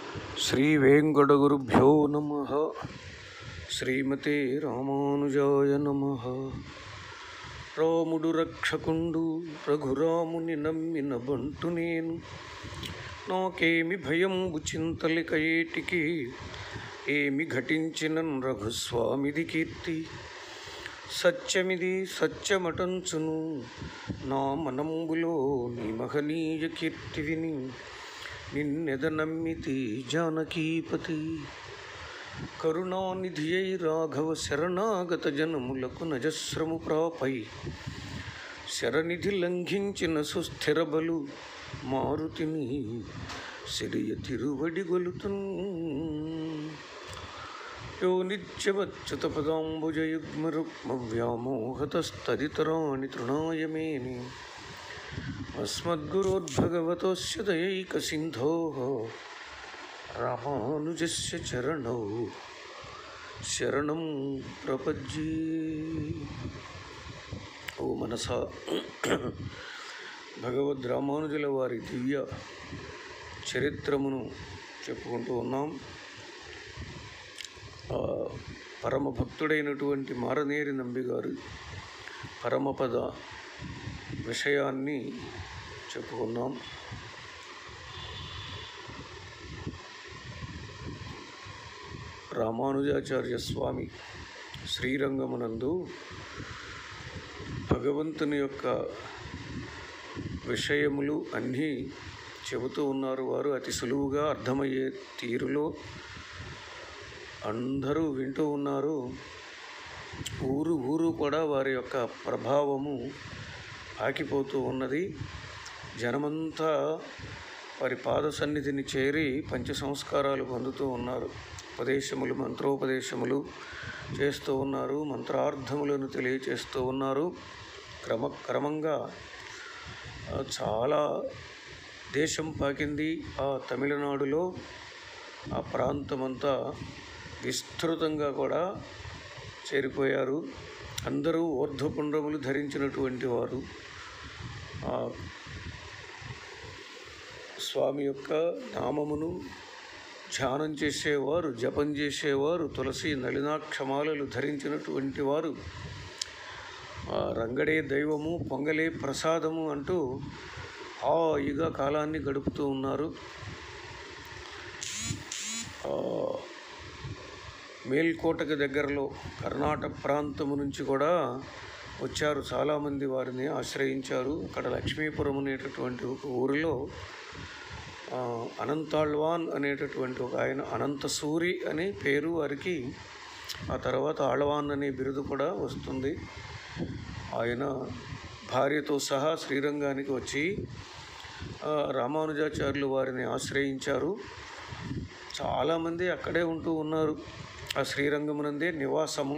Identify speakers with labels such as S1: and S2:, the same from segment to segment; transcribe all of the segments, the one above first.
S1: శ్రీవేంకటగురుభ్యో నమ శ్రీమతే రామానుజాయ నమ రాముడు రక్షకుండు రఘురాముని నమ్మిన బంటు నేను నాకేమి భయంబు చింతలిక ఏటికి ఏమి ఘటించిన రఘుస్వామిది కీర్తి సత్యమిది సత్యమటంచును నా మనంబులో నీ మహనీయ కీర్తి విని నిన్నెద నమ్మితి జానకీపతి కరుణానిధి అయి రాఘవ శరణాగత జనములకు నజస్రము ప్రాపై శరనిధి లంఘించిన సుస్థిర బలు మారుతిని సిరియ తిరువడి గొలుతున్ యో నిత్యవచ్యుత పదాంబుజయుగ్మరుక్మవ్యామోహతస్తదితరాణి తృణాయ మేని अस्मद्गुरोद्भगवतोस्य दयैकसिन्धोः रामानुजस्य चरणौ శరణం ప్రపజ్జీ ఓ మనసా భగవద్ రామానుజుల వారి దివ్య చరిత్రమును చెప్పుకుంటూ ఉన్నాం ఆ పరమ భక్తుడైనటువంటి మారనేరి నంబి గారు పరమపద విషయాన్ని చెప్పుకున్నాం రామానుజాచార్య స్వామి శ్రీరంగమునందు భగవంతుని యొక్క విషయములు అన్నీ చెబుతూ ఉన్నారు వారు అతి సులువుగా అర్థమయ్యే తీరులో అందరూ వింటూ ఉన్నారు ఊరు ఊరు కూడా వారి యొక్క ప్రభావము ఆకిపోతూ ఉన్నది జనమంతా వారి పాద సన్నిధిని చేరి పంచ సంస్కారాలు పొందుతూ ఉన్నారు ఉపదేశములు మంత్రోపదేశములు చేస్తూ ఉన్నారు మంత్రార్థములను తెలియచేస్తూ ఉన్నారు క్రమ క్రమంగా ఆ, చాలా దేశం పాకింది ఆ తమిళనాడులో ఆ ప్రాంతమంతా విస్తృతంగా కూడా చేరిపోయారు అందరూ ఊర్ధ్వపుండ్రములు ధరించినటువంటి వారు ఆ స్వామి యొక్క నామమును ధ్యానం చేసేవారు జపం చేసేవారు తులసి నలినాక్షమాలలు ధరించినటువంటి వారు ఆ రంగడే దైవము పొంగలే ప్రసాదము అంటూ హాయిగా కాలాన్ని గడుపుతూ ఉన్నారు ఆ, మేల్కోటకు దగ్గరలో కర్ణాటక ప్రాంతము నుంచి కూడా వచ్చారు చాలామంది వారిని ఆశ్రయించారు అక్కడ లక్ష్మీపురం అనేటటువంటి ఒక ఊరిలో ఆ, అనంతాళ్వాన్ అనేటటువంటి ఒక ఆయన అనంత సూరి అనే పేరు వారికి ఆ తర్వాత ఆళ్వాన్ అనే బిరుదు కూడా వస్తుంది ఆయన భార్యతో సహా శ్రీరంగానికి వచ్చి ఆ, రామానుజాచార్యులు వారిని ఆశ్రయించారు చాలామంది అక్కడే ఉంటూ ఉన్నారు ఆ శ్రీరంగమునందే నివాసము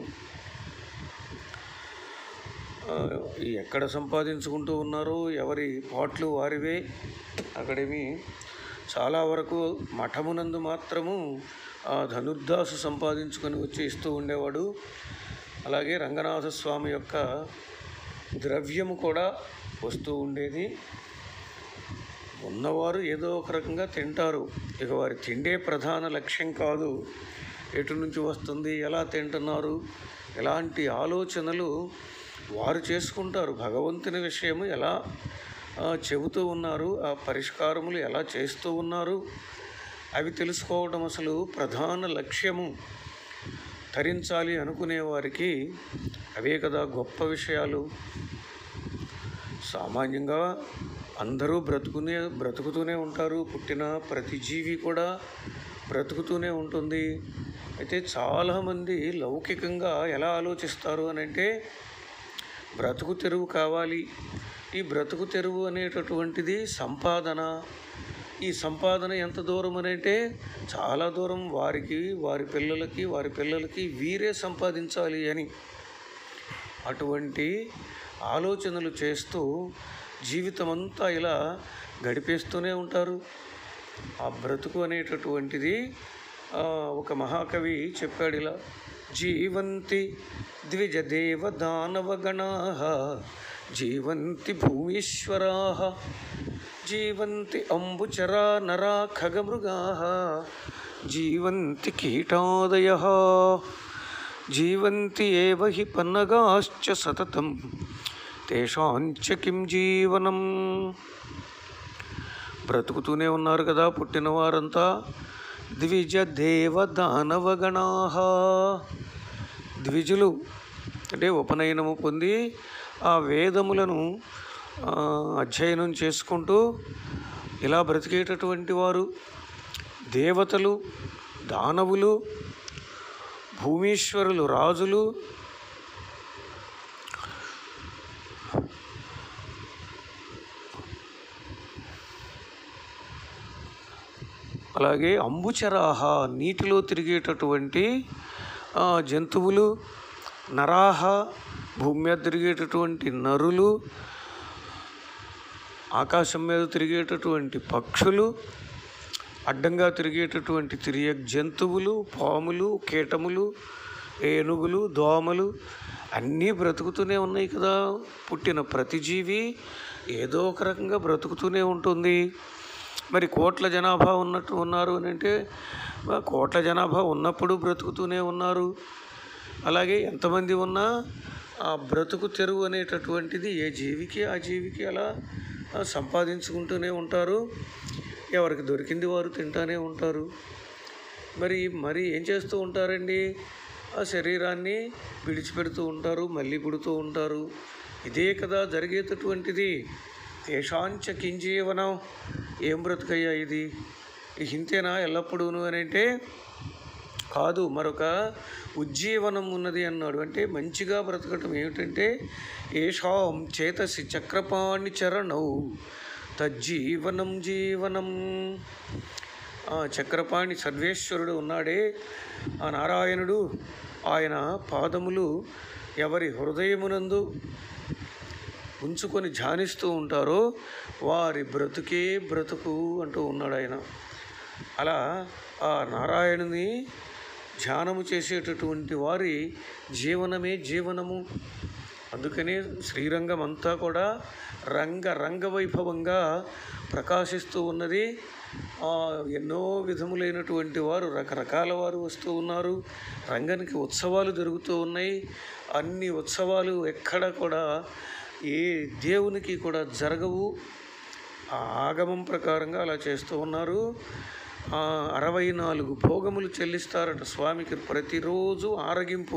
S1: ఆ, ఈ ఎక్కడ సంపాదించుకుంటూ ఉన్నారో ఎవరి పాట్లు వారివే అక్కడేమి చాలా వరకు మఠమునందు మాత్రము ఆ ధనుర్దాసు సంపాదించుకొని వచ్చి ఇస్తూ ఉండేవాడు అలాగే రంగనాథ స్వామి యొక్క ద్రవ్యము కూడా వస్తూ ఉండేది ఉన్నవారు ఏదో ఒక రకంగా తింటారు ఇక వారి తిండే ప్రధాన లక్ష్యం కాదు ఎటు నుంచి వస్తుంది ఎలా తింటున్నారు ఎలాంటి ఆలోచనలు వారు చేసుకుంటారు భగవంతుని విషయము ఎలా ఆ, చెబుతూ ఉన్నారు ఆ పరిష్కారములు ఎలా చేస్తూ ఉన్నారు అవి తెలుసుకోవడం అసలు ప్రధాన లక్ష్యము తరించాలి అనుకునే వారికి అవే కదా గొప్ప విషయాలు సామాన్యంగా అందరూ బ్రతుకునే బ్రతుకుతూనే ఉంటారు పుట్టిన ప్రతి జీవి కూడా బ్రతుకుతూనే ఉంటుంది అయితే చాలామంది లౌకికంగా ఎలా ఆలోచిస్తారు అని అంటే బ్రతుకు తెరువు కావాలి ఈ బ్రతుకు తెరువు అనేటటువంటిది సంపాదన ఈ సంపాదన ఎంత దూరం అని అంటే చాలా దూరం వారికి వారి పిల్లలకి వారి పిల్లలకి వీరే సంపాదించాలి అని అటువంటి ఆలోచనలు చేస్తూ జీవితమంతా ఇలా గడిపేస్తూనే ఉంటారు ఆ బ్రతుకు అనేటటువంటిది ఆ, ఒక మహాకవి చెప్పాడు ఇలా జీవంతి ద్విజదేవ దానవగణా జీవంతి భూమీశ్వరా జీవంతి అంబుచరా నరా ఖగమృగా జీవంతి కీటాదయ జీవంతి ఏవ హి పన్నగాశ్చ సతతం తేషాంచ కిం జీవనం బ్రతుకుతూనే ఉన్నారు కదా పుట్టిన వారంతా ద్విజ దేవ దానవగణా ద్విజులు అంటే ఉపనయనము పొంది ఆ వేదములను ఆ, అధ్యయనం చేసుకుంటూ ఇలా బ్రతికేటటువంటి వారు దేవతలు దానవులు భూమీశ్వరులు రాజులు అలాగే అంబుచరాహ నీటిలో తిరిగేటటువంటి ఆ, జంతువులు నరాహ భూమి మీద తిరిగేటటువంటి నరులు ఆకాశం మీద తిరిగేటటువంటి పక్షులు అడ్డంగా తిరిగేటటువంటి తిరియ జంతువులు పాములు కీటములు ఏనుగులు దోమలు అన్నీ బ్రతుకుతూనే ఉన్నాయి కదా పుట్టిన ప్రతి జీవి ఏదో ఒక రకంగా బ్రతుకుతూనే ఉంటుంది మరి కోట్ల జనాభా ఉన్నట్టు ఉన్నారు అని అంటే ఆ కోట్ల జనాభా ఉన్నప్పుడు బ్రతుకుతూనే ఉన్నారు అలాగే ఎంతమంది ఉన్నా ఆ బ్రతుకు తెరువు అనేటటువంటిది ఏ జీవికి ఆ జీవికి అలా ఆ, సంపాదించుకుంటూనే ఉంటారు ఎవరికి దొరికింది వారు తింటానే ఉంటారు మరి మరి ఏం చేస్తూ ఉంటారండి ఆ శరీరాన్ని విడిచిపెడుతూ ఉంటారు మళ్ళీ పుడుతూ ఉంటారు ఇదే కదా జరిగేటటువంటిది తేషాంచ కింజీవనం ఏం బ్రతుకయ్యా ఇది ఈ హింతేనా ఎల్లప్పుడూను అని అంటే కాదు మరొక ఉజ్జీవనం ఉన్నది అన్నాడు అంటే మంచిగా బ్రతకటం ఏమిటంటే ఏషాం చేతసి చక్రపాణి చరణౌ తజ్జీవనం జీవనం ఆ చక్రపాణి సర్వేశ్వరుడు ఉన్నాడే ఆ నారాయణుడు ఆయన పాదములు ఎవరి హృదయమునందు ఉంచుకొని ధ్యానిస్తూ ఉంటారో వారి బ్రతుకే బ్రతుకు అంటూ ఉన్నాడు ఆయన అలా ఆ నారాయణుని ధ్యానము చేసేటటువంటి వారి జీవనమే జీవనము అందుకనే శ్రీరంగం అంతా కూడా రంగ రంగ వైభవంగా ప్రకాశిస్తూ ఉన్నది ఆ, ఎన్నో విధములైనటువంటి వారు రకరకాల వారు వస్తూ ఉన్నారు రంగానికి ఉత్సవాలు జరుగుతూ ఉన్నాయి అన్ని ఉత్సవాలు ఎక్కడ కూడా ఏ దేవునికి కూడా జరగవు ఆ ఆగమం ప్రకారంగా అలా చేస్తూ ఉన్నారు ఆ, అరవై నాలుగు భోగములు చెల్లిస్తారట స్వామికి ప్రతిరోజు ఆరగింపు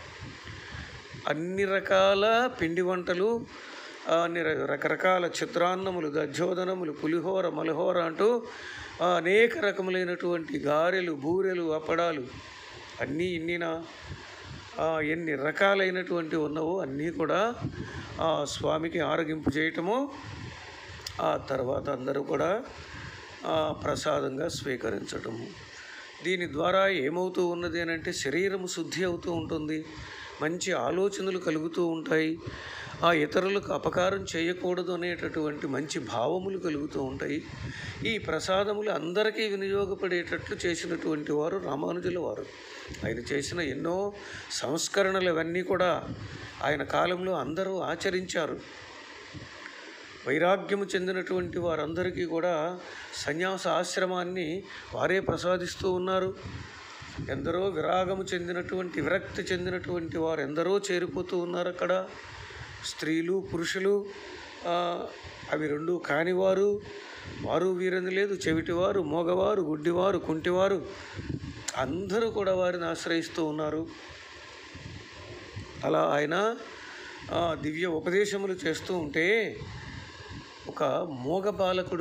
S1: అన్ని రకాల పిండి వంటలు ఆ, అన్ని ర- రకరకాల చిత్రాన్నములు దధ్యోదనములు పులిహోర మలహోర అంటూ ఆ, అనేక రకములైనటువంటి గారెలు బూరెలు అప్పడాలు అన్నీ ఇన్నినా ఆ, ఎన్ని రకాలైనటువంటి ఉన్నవో అన్నీ కూడా ఆ స్వామికి ఆరగింపు చేయటము ఆ తర్వాత అందరూ కూడా ఆ, ప్రసాదంగా స్వీకరించటము దీని ద్వారా ఏమవుతూ ఉన్నది అని అంటే శరీరము శుద్ధి అవుతూ ఉంటుంది మంచి ఆలోచనలు కలుగుతూ ఉంటాయి ఆ ఇతరులకు అపకారం చేయకూడదు అనేటటువంటి మంచి భావములు కలుగుతూ ఉంటాయి ఈ ప్రసాదములు అందరికీ వినియోగపడేటట్లు చేసినటువంటి వారు రామానుజుల వారు ఆయన చేసిన ఎన్నో సంస్కరణలు ఇవన్నీ కూడా ఆయన కాలంలో అందరూ ఆచరించారు వైరాగ్యము చెందినటువంటి వారందరికీ కూడా సన్యాస ఆశ్రమాన్ని వారే ప్రసాదిస్తూ ఉన్నారు ఎందరో విరాగము చెందినటువంటి విరక్తి చెందినటువంటి వారు ఎందరో చేరిపోతూ ఉన్నారు అక్కడ స్త్రీలు పురుషులు ఆ, అవి రెండు కానివారు వారు వీరని లేదు చెవిటివారు మోగవారు గుడ్డివారు కుంటివారు అందరూ కూడా వారిని ఆశ్రయిస్తూ ఉన్నారు అలా ఆయన ఆ, దివ్య ఉపదేశములు చేస్తూ ఉంటే ఒక మూగ బాలకుడు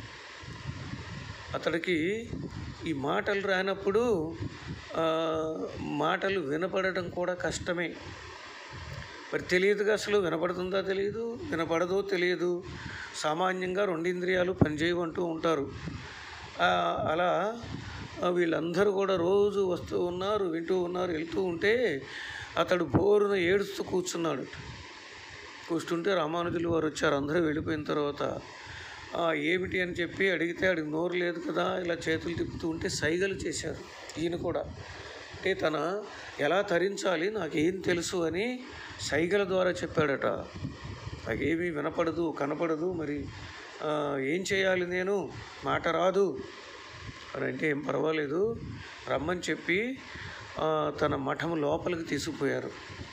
S1: అతడికి ఈ మాటలు రానప్పుడు ఆ, మాటలు వినపడటం కూడా కష్టమే మరి తెలియదుగా అసలు వినపడుతుందా తెలియదు వినపడదో తెలియదు సామాన్యంగా రెండు ఇంద్రియాలు పనిచేయమంటూ ఉంటారు ఆ, అలా ఆ, వీళ్ళందరూ కూడా రోజు వస్తూ ఉన్నారు వింటూ ఉన్నారు వెళ్తూ ఉంటే అతడు బోరున ఏడుస్తూ కూర్చున్నాడు కూర్చుంటే రామానుజులు వారు వచ్చారు అందరూ వెళ్ళిపోయిన తర్వాత "ఆ, ఏమిటి అని చెప్పి అడిగితే అడిగి నోరు లేదు కదా ఇలా చేతులు తిప్పుతూ ఉంటే సైగలు చేశారు ఈయన కూడా అంటే తన ఎలా తరించాలి నాకేం తెలుసు అని సైగల ద్వారా చెప్పాడట నాకేమీ వినపడదు కనపడదు మరి "ఆ, ఏం చేయాలి నేను మాట రాదు అని అంటే ఏం పర్వాలేదు రమ్మని చెప్పి ఆ, తన మఠం లోపలికి తీసుకుపోయారు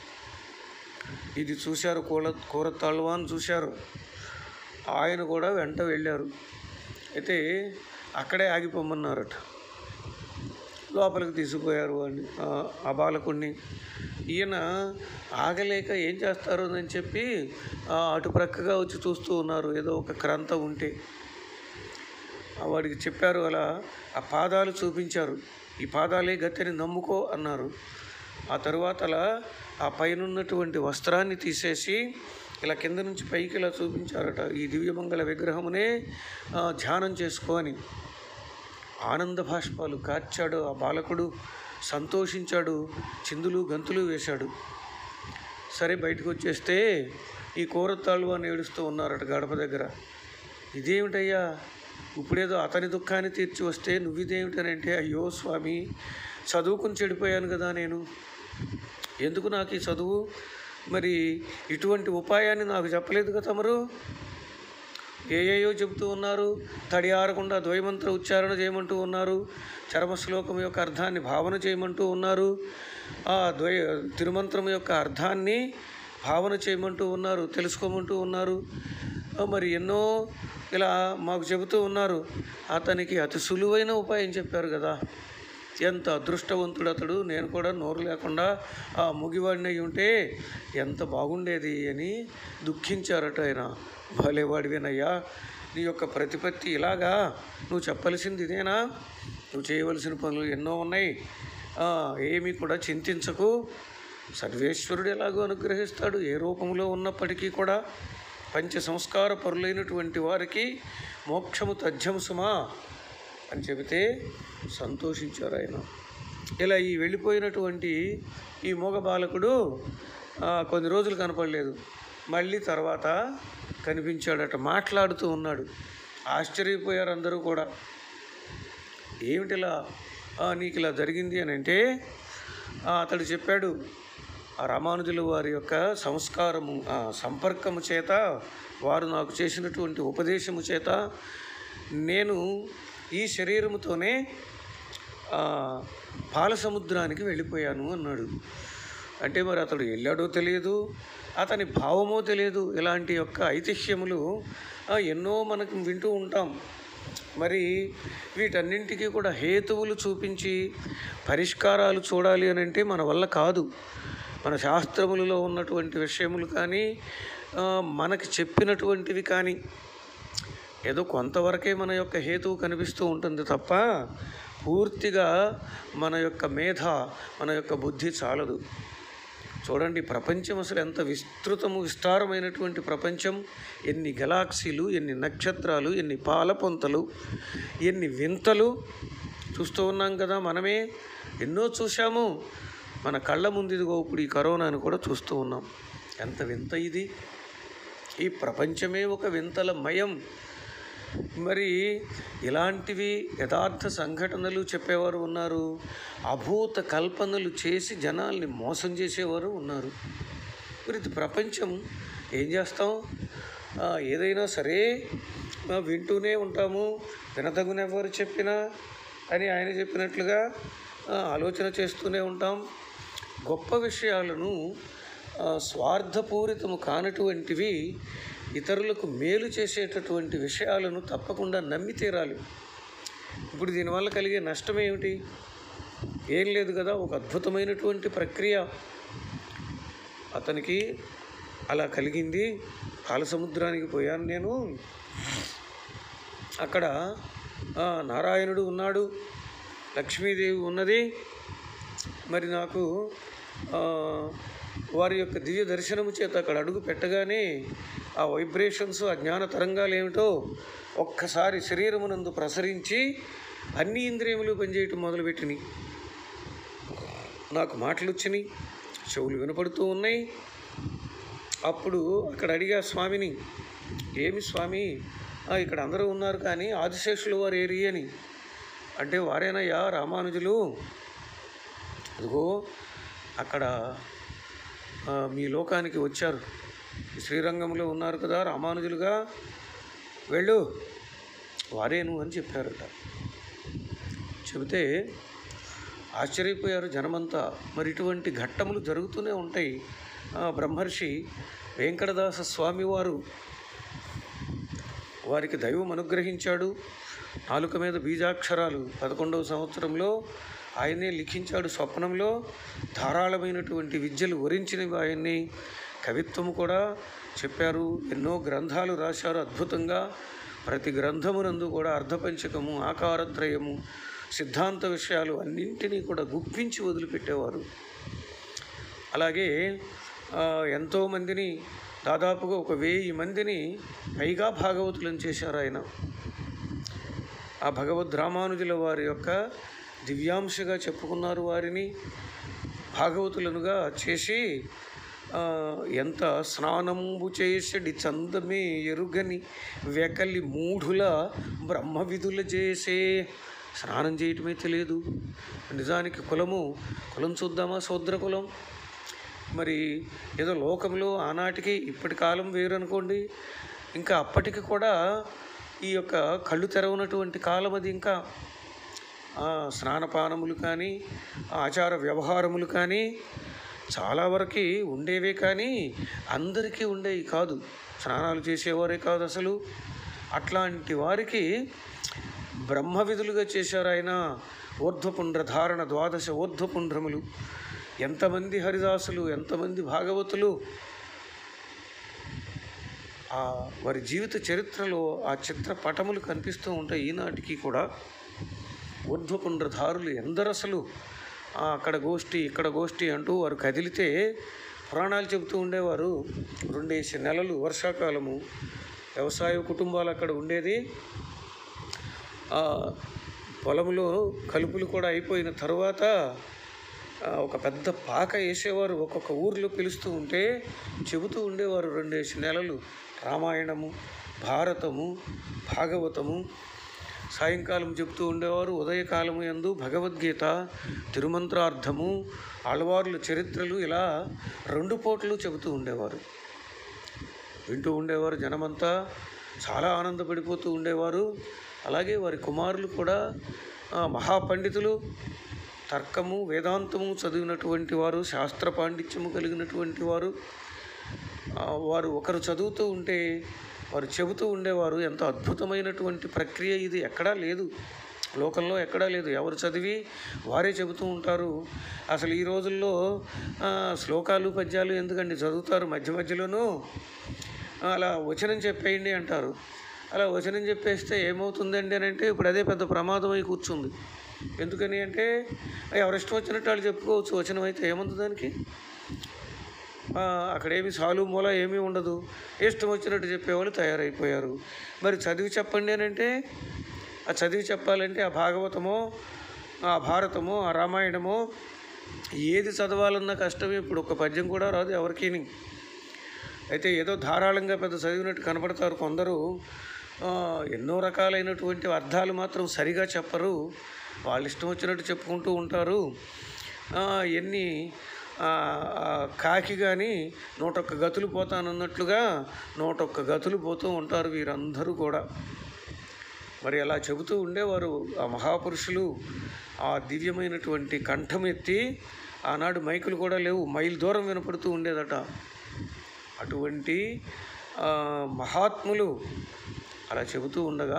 S1: ఇది చూశారు కూర కూరతాళ్వాన్ చూశారు ఆయన కూడా వెంట వెళ్ళారు అయితే అక్కడే ఆగిపోమన్నారట లోపలికి తీసుకుపోయారు వాడిని ఆ, ఆ బాలకుడిని ఈయన ఆగలేక ఏం చేస్తారు అని చెప్పి ఆ, అటు ప్రక్కగా వచ్చి చూస్తూ ఉన్నారు ఏదో ఒక క్రాంత ఉంటే ఆ వాడికి చెప్పారు అలా ఆ పాదాలు చూపించారు ఈ పాదాలే గతిని నమ్ముకో అన్నారు ఆ తరువాత అలా ఆ పైన ఉన్నటువంటి వస్త్రాన్ని తీసేసి ఇలా కింద నుంచి పైకి ఇలా చూపించారట ఈ దివ్యమంగళ విగ్రహమునే ఆ, ధ్యానం చేసుకో అని ఆనంద భాష్పాలు కార్చాడు ఆ బాలకుడు సంతోషించాడు చిందులు గంతులు వేశాడు సరే బయటకు వచ్చేస్తే ఈ కూరతాళ్ళు అని ఏడుస్తూ ఉన్నారట గడప దగ్గర ఇదేమిటయ్యా ఇప్పుడేదో అతని దుఃఖాన్ని తీర్చి వస్తే నువ్విదేమిటనంటే అయ్యో స్వామి చదువుకుని చెడిపోయాను కదా నేను ఎందుకు నాకు ఈ చదువు మరి ఇటువంటి ఉపాయాన్ని నాకు చెప్పలేదు కదా తమరు ఏయేయో చెబుతూ ఉన్నారు తడి ఆరకుండా ద్వైమంత్ర ఉచ్చారణ చేయమంటూ ఉన్నారు చరమ శ్లోకం యొక్క అర్థాన్ని భావన చేయమంటూ ఉన్నారు ఆ ద్వయ తిరుమంత్రం యొక్క అర్థాన్ని భావన చేయమంటూ ఉన్నారు తెలుసుకోమంటూ ఉన్నారు ఆ, మరి ఎన్నో ఇలా మాకు చెబుతూ ఉన్నారు అతనికి అతి సులువైన ఉపాయం చెప్పారు కదా ఎంత అదృష్టవంతుడు అతడు నేను కూడా నోరు లేకుండా ఆ ముగివాడిని అయి ఉంటే ఎంత బాగుండేది అని దుఃఖించారట ఆయన భలేవాడివేనయ్యా నీ యొక్క ప్రతిపత్తి ఇలాగా నువ్వు చెప్పవలసింది ఇదేనా నువ్వు చేయవలసిన పనులు ఎన్నో ఉన్నాయి ఆ, ఏమీ కూడా చింతించకు సర్వేశ్వరుడు ఎలాగో అనుగ్రహిస్తాడు ఏ రూపంలో ఉన్నప్పటికీ కూడా పంచ సంస్కార పరులైనటువంటి వారికి మోక్షము తథ్యము సుమా అని చెబితే సంతోషించారు ఆయన ఇలా ఈ వెళ్ళిపోయినటువంటి ఈ మూగ బాలకుడు ఆ, కొన్ని రోజులు కనపడలేదు మళ్ళీ తర్వాత కనిపించాడట మాట్లాడుతూ ఉన్నాడు ఆశ్చర్యపోయారు అందరూ కూడా ఏమిటిలా ఆ, నీకు ఇలా జరిగింది అని అంటే ఆ, అతడు చెప్పాడు ఆ రామానుజుల వారి యొక్క సంస్కారము ఆ సంపర్కము చేత వారు నాకు చేసినటువంటి ఉపదేశము చేత నేను ఈ శరీరముతోనే ఆ, పాల సముద్రానికి వెళ్ళిపోయాను అన్నాడు అంటే మరి అతడు వెళ్ళాడో తెలియదు అతని భావమో తెలియదు ఇలాంటి యొక్క ఐతిహ్యములు ఆ, ఎన్నో మనకు వింటూ ఉంటాం మరి వీటన్నింటికీ కూడా హేతువులు చూపించి పరిష్కారాలు చూడాలి అని అంటే మన వల్ల కాదు మన శాస్త్రములలో ఉన్నటువంటి విషయములు కానీ ఆ, మనకి చెప్పినటువంటివి కానీ ఏదో కొంతవరకే మన యొక్క హేతువు కనిపిస్తూ ఉంటుంది తప్ప పూర్తిగా మన యొక్క మేధ మన యొక్క బుద్ధి చాలదు చూడండి ప్రపంచం అసలు ఎంత విస్తృతము విస్తారమైనటువంటి ప్రపంచం ఎన్ని గెలాక్సీలు ఎన్ని నక్షత్రాలు ఎన్ని పాలపొంతలు ఎన్ని వింతలు చూస్తూ ఉన్నాం కదా మనమే ఎన్నో చూశాము మన కళ్ళ ముందు ఇదిగో ఇప్పుడు ఈ కరోనాను కూడా చూస్తూ ఉన్నాం ఎంత వింత ఇది ఈ ప్రపంచమే ఒక వింతల మయం మరి ఇలాంటివి యథార్థ సంఘటనలు చెప్పేవారు ఉన్నారు అభూత కల్పనలు చేసి జనాల్ని మోసం చేసేవారు ఉన్నారు మరి ఇది ప్రపంచం ఏం చేస్తాం ఆ, ఏదైనా సరే ఆ, వింటూనే ఉంటాము వినదగునెవరు చెప్పినా అని ఆయన చెప్పినట్లుగా ఆ, ఆలోచన చేస్తూనే ఉంటాం గొప్ప విషయాలను ఆ, స్వార్థపూరితము కానటువంటివి ఇతరులకు మేలు చేసేటటువంటి విషయాలను తప్పకుండా నమ్మి తీరాలి ఇప్పుడు దీనివల్ల కలిగే నష్టం ఏమిటి ఏం లేదు కదా ఒక అద్భుతమైనటువంటి ప్రక్రియ అతనికి అలా కలిగింది పాల సముద్రానికి పోయాను నేను అక్కడ ఆ, నారాయణుడు ఉన్నాడు లక్ష్మీదేవి ఉన్నది మరి నాకు ఆ, వారి యొక్క దివ్య దర్శనము చేత అక్కడ అడుగు పెట్టగానే ఆ వైబ్రేషన్స్ ఆ జ్ఞాన తరంగాలు ఏమిటో ఒక్కసారి శరీరమునందు ప్రసరించి అన్ని ఇంద్రియములు పనిచేయటం మొదలుపెట్టినాయి నాకు మాటలు వచ్చినాయి చెవులు వినపడుతూ ఉన్నాయి అప్పుడు అక్కడ అడిగా స్వామిని ఏమి స్వామి "ఆ, ఇక్కడ అందరూ ఉన్నారు కానీ ఆదిశేషులు వారు ఏరి అని అంటే వారేనయ్యా రామానుజులు అదిగో అక్కడ ఆ, మీ లోకానికి వచ్చారు ఈ శ్రీరంగంలో ఉన్నారు కదా రామానుజులుగా వెళ్ళు వారేను అని చెప్పారట చెబితే ఆశ్చర్యపోయారు జనమంతా మరి ఇటువంటి ఘట్టములు జరుగుతూనే ఉంటాయి ఆ, బ్రహ్మర్షి వెంకటదాస స్వామివారు వారికి దైవం అనుగ్రహించాడు నాలుక మీద బీజాక్షరాలు పదకొండవ సంవత్సరంలో ఆయనే లిఖించాడు స్వప్నంలో ధారాళమైనటువంటి విద్యలు వరించినవి ఆయన్ని కవిత్వము కూడా చెప్పారు ఎన్నో గ్రంథాలు రాశారు అద్భుతంగా ప్రతి గ్రంథమునందు కూడా అర్ధపంచకము ఆకారత్రయము సిద్ధాంత విషయాలు అన్నింటినీ కూడా గుప్పించి వదిలిపెట్టేవారు అలాగే ఆ, ఎంతోమందిని దాదాపుగా ఒక వెయ్యి మందిని పైగా భాగవతులను చేశారు ఆయన ఆ భగవద్ రామానుజుల వారి యొక్క దివ్యాంశగా చెప్పుకున్నారు వారిని భాగవతులనుగా చేసి ఆ, ఎంత స్నానంబు చేసడి చందమే ఎరుగని వెకలి మూఢుల బ్రహ్మ విధుల చేసే స్నానం చేయటమే తెలియదు నిజానికి కులము కులం చూద్దామా శూద్ర కులం మరి ఏదో లోకంలో ఆనాటికి ఇప్పటి కాలం వేరు అనుకోండి ఇంకా అప్పటికి కూడా ఈ యొక్క కళ్ళు తెరవనటువంటి కాలం అది ఇంకా ఆ, స్నానపానములు కానీ ఆచార వ్యవహారములు కానీ చాలా వరకు ఉండేవే కానీ అందరికీ ఉండేవి కాదు స్నానాలు చేసేవారే కాదు అసలు అట్లాంటి వారికి బ్రహ్మ విధులుగా చేశారు ఆయన ఊర్ధ్వపుండ్ర ధారణ ద్వాదశ ఊర్ధ్వపుండ్రములు ఎంతమంది హరిదాసులు ఎంతమంది భాగవతులు ఆ వారి జీవిత చరిత్రలో ఆ చిత్రపటములు కనిపిస్తూ ఉంటాయి ఈనాటికి కూడా ఊర్ధ్వపుండ్రధారులు ఎందరసలు ఆ, అక్కడ గోష్ఠి ఇక్కడ గోష్ఠి అంటూ వారు కదిలితే పురాణాలు చెబుతూ ఉండేవారు రెండేసి నెలలు వర్షాకాలము వ్యవసాయ కుటుంబాలు అక్కడ ఉండేది ఆ, పొలంలో కలుపులు కూడా అయిపోయిన తర్వాత ఆ, ఒక పెద్ద పాక వేసేవారు ఒక్కొక్క ఊర్లో పిలుస్తూ ఉంటే చెబుతూ ఉండేవారు రెండేసి నెలలు రామాయణము భారతము భాగవతము సాయంకాలం చెప్తూ ఉండేవారు ఉదయకాలము యందు భగవద్గీత తిరుమంత్రార్థము ఆళ్వార్ల చరిత్రలు ఇలా రెండు పూటలు చెబుతూ ఉండేవారు వింటూ ఉండేవారు జనమంతా చాలా ఆనందపడిపోతూ ఉండేవారు అలాగే వారి కుమారులు కూడా ఆ, మహాపండితులు తర్కము వేదాంతము చదివినటువంటి వారు శాస్త్ర పాండిత్యము కలిగినటువంటి వారు ఆ, వారు ఒకరు చదువుతూ ఉంటే వారు చెబుతూ ఉండేవారు ఎంత అద్భుతమైనటువంటి ప్రక్రియ ఇది ఎక్కడా లేదు లోకంలో ఎక్కడా లేదు ఎవరు చదివి వారే చెబుతూ ఉంటారు అసలు ఈ రోజుల్లో ఆ, శ్లోకాలు పద్యాలు ఎందుకండి చదువుతారు మధ్య మధ్యలోనూ అలా వచనం చెప్పేయండి అంటారు అలా వచనం చెప్పేస్తే ఏమవుతుందండి అని అంటే ఇప్పుడు అదే పెద్ద ప్రమాదం అయి కూర్చుంది ఎందుకని అంటే ఎవరిష్టం వచ్చినట్టు వాళ్ళు చెప్పుకోవచ్చు వచనం అయితే ఏముంది దానికి ఆ, అక్కడేమి సాలు మూల ఏమీ ఉండదు ఇష్టం వచ్చినట్టు చెప్పేవాళ్ళు తయారైపోయారు మరి చదివి చెప్పండి అని అంటే ఆ చదివి చెప్పాలంటే ఆ భాగవతమో ఆ భారతమో ఆ రామాయణమో ఏది చదవాలన్న కష్టమే ఇప్పుడు ఒక పద్యం కూడా రాదు ఎవరికి అయితే ఏదో ధారాళంగా పెద్ద చదివినట్టు కనపడతారు కొందరు ఆ, ఎన్నో రకాలైనటువంటి అర్థాలు మాత్రం సరిగా చెప్పరు వాళ్ళు ఇష్టం వచ్చినట్టు చెప్పుకుంటూ ఉంటారు ఆ, ఎన్ని ఆ, ఆ, కాకి కానీ నూటొక్క గతులు పోతానన్నట్లుగా నూటొక్క గతులు పోతూ ఉంటారు వీరందరూ కూడా మరి అలా చెబుతూ ఉండేవారు ఆ మహాపురుషులు ఆ దివ్యమైనటువంటి కంఠం ఎత్తి ఆనాడు మైకులు కూడా లేవు మైల్ దూరం వినపడుతూ ఉండేదట అటువంటి ఆ, మహాత్ములు అలా చెబుతూ ఉండగా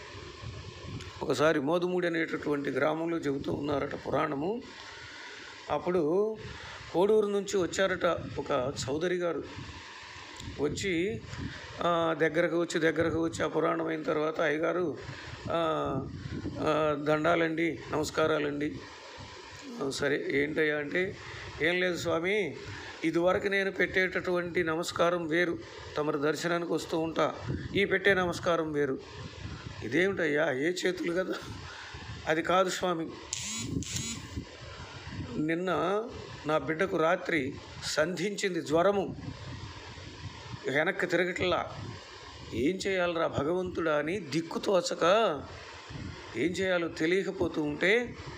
S1: ఒకసారి మోదుమూడి అనేటటువంటి గ్రామంలో చెబుతూ ఉన్నారట పురాణము అప్పుడు కోడూరు నుంచి వచ్చారట ఒక చౌదరి గారు వచ్చి ఆ, దగ్గరకు వచ్చి దగ్గరకు వచ్చి ఆ పురాణం అయిన తర్వాత అయ్యగారు ఆ, ఆ, దండాలండి నమస్కారాలండి ఆ, సరే ఏంటయ్యా అంటే ఏం లేదు స్వామి ఇదివరకు నేను పెట్టేటటువంటి నమస్కారం వేరు తమరి దర్శనానికి వస్తూ ఉంటా ఈ పెట్టే నమస్కారం వేరు ఇదేమిటయ్యా ఏ చేతులు కదా అది కాదు స్వామి నిన్న నా బిడ్డకు రాత్రి సంధించింది జ్వరము వెనక్కి తిరగట్లా ఏం చేయాలరా భగవంతుడా అని దిక్కు తోచక ఏం చేయాలో తెలియకపోతూ ఉంటే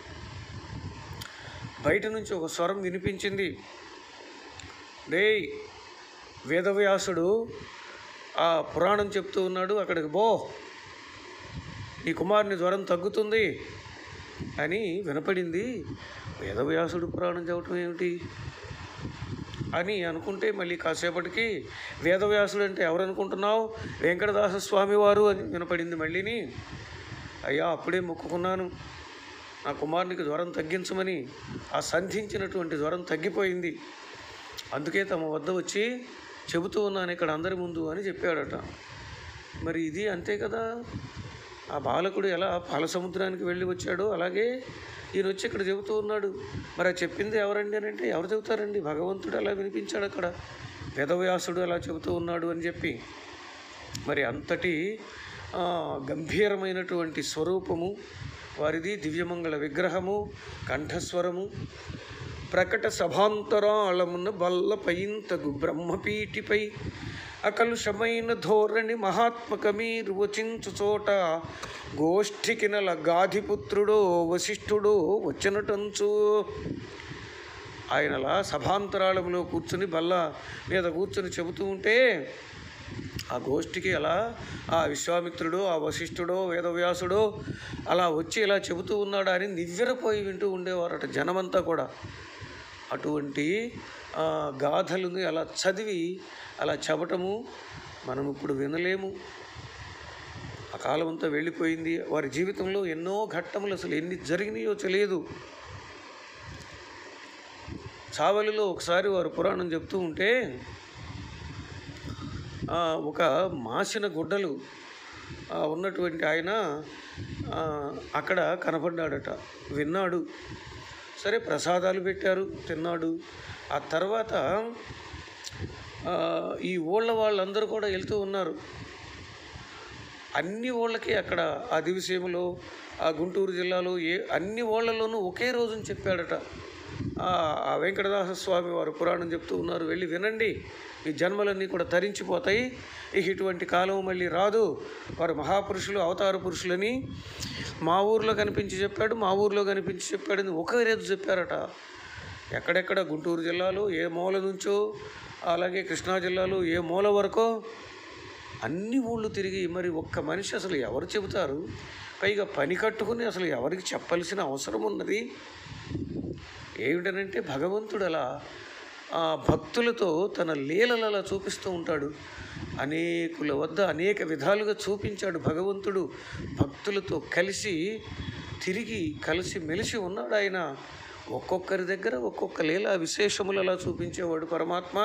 S1: బయట నుంచి ఒక స్వరం వినిపించింది డేయ్ వేదవ్యాసుడు ఆ పురాణం చెప్తూ ఉన్నాడు అక్కడికి బో నీ కుమారుని జ్వరం తగ్గుతుంది అని వినపడింది వేదవ్యాసుడు పురాణం చెప్పటం ఏమిటి అని అనుకుంటే మళ్ళీ కాసేపటికి వేదవ్యాసుడు అంటే ఎవరు అనుకుంటున్నావు వెంకటదాస స్వామి వారు అని వినపడింది మళ్ళీని అయ్యా అప్పుడే మొక్కుకున్నాను నా కుమారునికి జ్వరం తగ్గించమని ఆ సంధించినటువంటి జ్వరం తగ్గిపోయింది అందుకే తమ వద్ద వచ్చి చెబుతూ ఉన్నాను ఇక్కడ అందరి ముందు అని చెప్పాడట మరి ఇది అంతే కదా ఆ బాలకుడు ఎలా పాల సముద్రానికి వెళ్ళి వచ్చాడో అలాగే ఈయన వచ్చి ఇక్కడ చెబుతూ ఉన్నాడు మరి ఆ చెప్పింది ఎవరండి అని అంటే ఎవరు చెబుతారండి భగవంతుడు అలా వినిపించాడు అక్కడ వేదవ్యాసుడు అలా చెబుతూ ఉన్నాడు అని చెప్పి మరి అంతటి ఆ, గంభీరమైనటువంటి స్వరూపము వారిది దివ్యమంగళ విగ్రహము కంఠస్వరము ప్రకట సభాంతరాళమున బల్లపైంతగు బ్రహ్మపీఠిపై అకలుషమైన ధోరణి మహాత్మకమీరు వచించు చోట గోష్ఠికి నల గాధిపుత్రుడో వశిష్ఠుడో వచ్చినటంచు ఆయనలా సభాంతరాళంలో కూర్చుని బల్ల మీద కూర్చుని చెబుతూ ఉంటే ఆ గోష్ఠికి అలా ఆ విశ్వామిత్రుడు ఆ వశిష్ఠుడో వేదవ్యాసుడో అలా వచ్చి ఇలా చెబుతూ ఉన్నాడు అని నివ్వెరపోయి వింటూ ఉండేవారట జనమంతా కూడా అటువంటి ఆ, గాథలను అలా చదివి అలా చెప్పటము మనం ఇప్పుడు వినలేము ఆ కాలం అంతా వెళ్ళిపోయింది వారి జీవితంలో ఎన్నో ఘట్టములు అసలు ఎన్ని జరిగినాయో తెలియదు చావలిలో ఒకసారి వారు పురాణం చెప్తూ ఉంటే ఆ, ఒక మాసిన గుడ్డలు ఆ, ఉన్నటువంటి ఆయన ఆ, అక్కడ కనపడ్డాడట విన్నాడు సరే ప్రసాదాలు పెట్టారు తిన్నాడు ఆ తర్వాత ఆ, ఈ ఊళ్ళ వాళ్ళందరూ కూడా వెళ్తూ ఉన్నారు అన్ని ఊళ్ళకి అక్కడ ఆ దివిసీమలో ఆ గుంటూరు జిల్లాలో ఏ అన్ని ఊళ్ళలోనూ ఒకే రోజుని చెప్పాడట ఆ ఆ వెంకటదాస స్వామి వారు పురాణం చెప్తూ ఉన్నారు వెళ్ళి వినండి ఈ జన్మలన్నీ కూడా తరించిపోతాయి ఇక ఇటువంటి కాలం మళ్ళీ రాదు వారు మహాపురుషులు అవతార పురుషులని మా ఊర్లో కనిపించి చెప్పాడు మా ఊర్లో కనిపించి చెప్పాడని ఒకే రోజు చెప్పారట ఎక్కడెక్కడ గుంటూరు జిల్లాలో ఏ మూల నుంచో అలాగే కృష్ణా జిల్లాలో ఏ మూల వరకో అన్ని ఊళ్ళు తిరిగి మరి ఒక్క మనిషి అసలు ఎవరు చెబుతారు పైగా పని కట్టుకుని అసలు ఎవరికి చెప్పాల్సిన అవసరం ఉన్నది ఏమిటనంటే భగవంతుడు అలా ఆ భక్తులతో తన లీలలు అలా చూపిస్తూ ఉంటాడు అనేకుల వద్ద అనేక విధాలుగా చూపించాడు భగవంతుడు భక్తులతో కలిసి తిరిగి కలిసి మెలిసి ఉన్నాడు ఆయన ఒక్కొక్కరి దగ్గర ఒక్కొక్క లీలా విశేషములు అలా చూపించేవాడు పరమాత్మ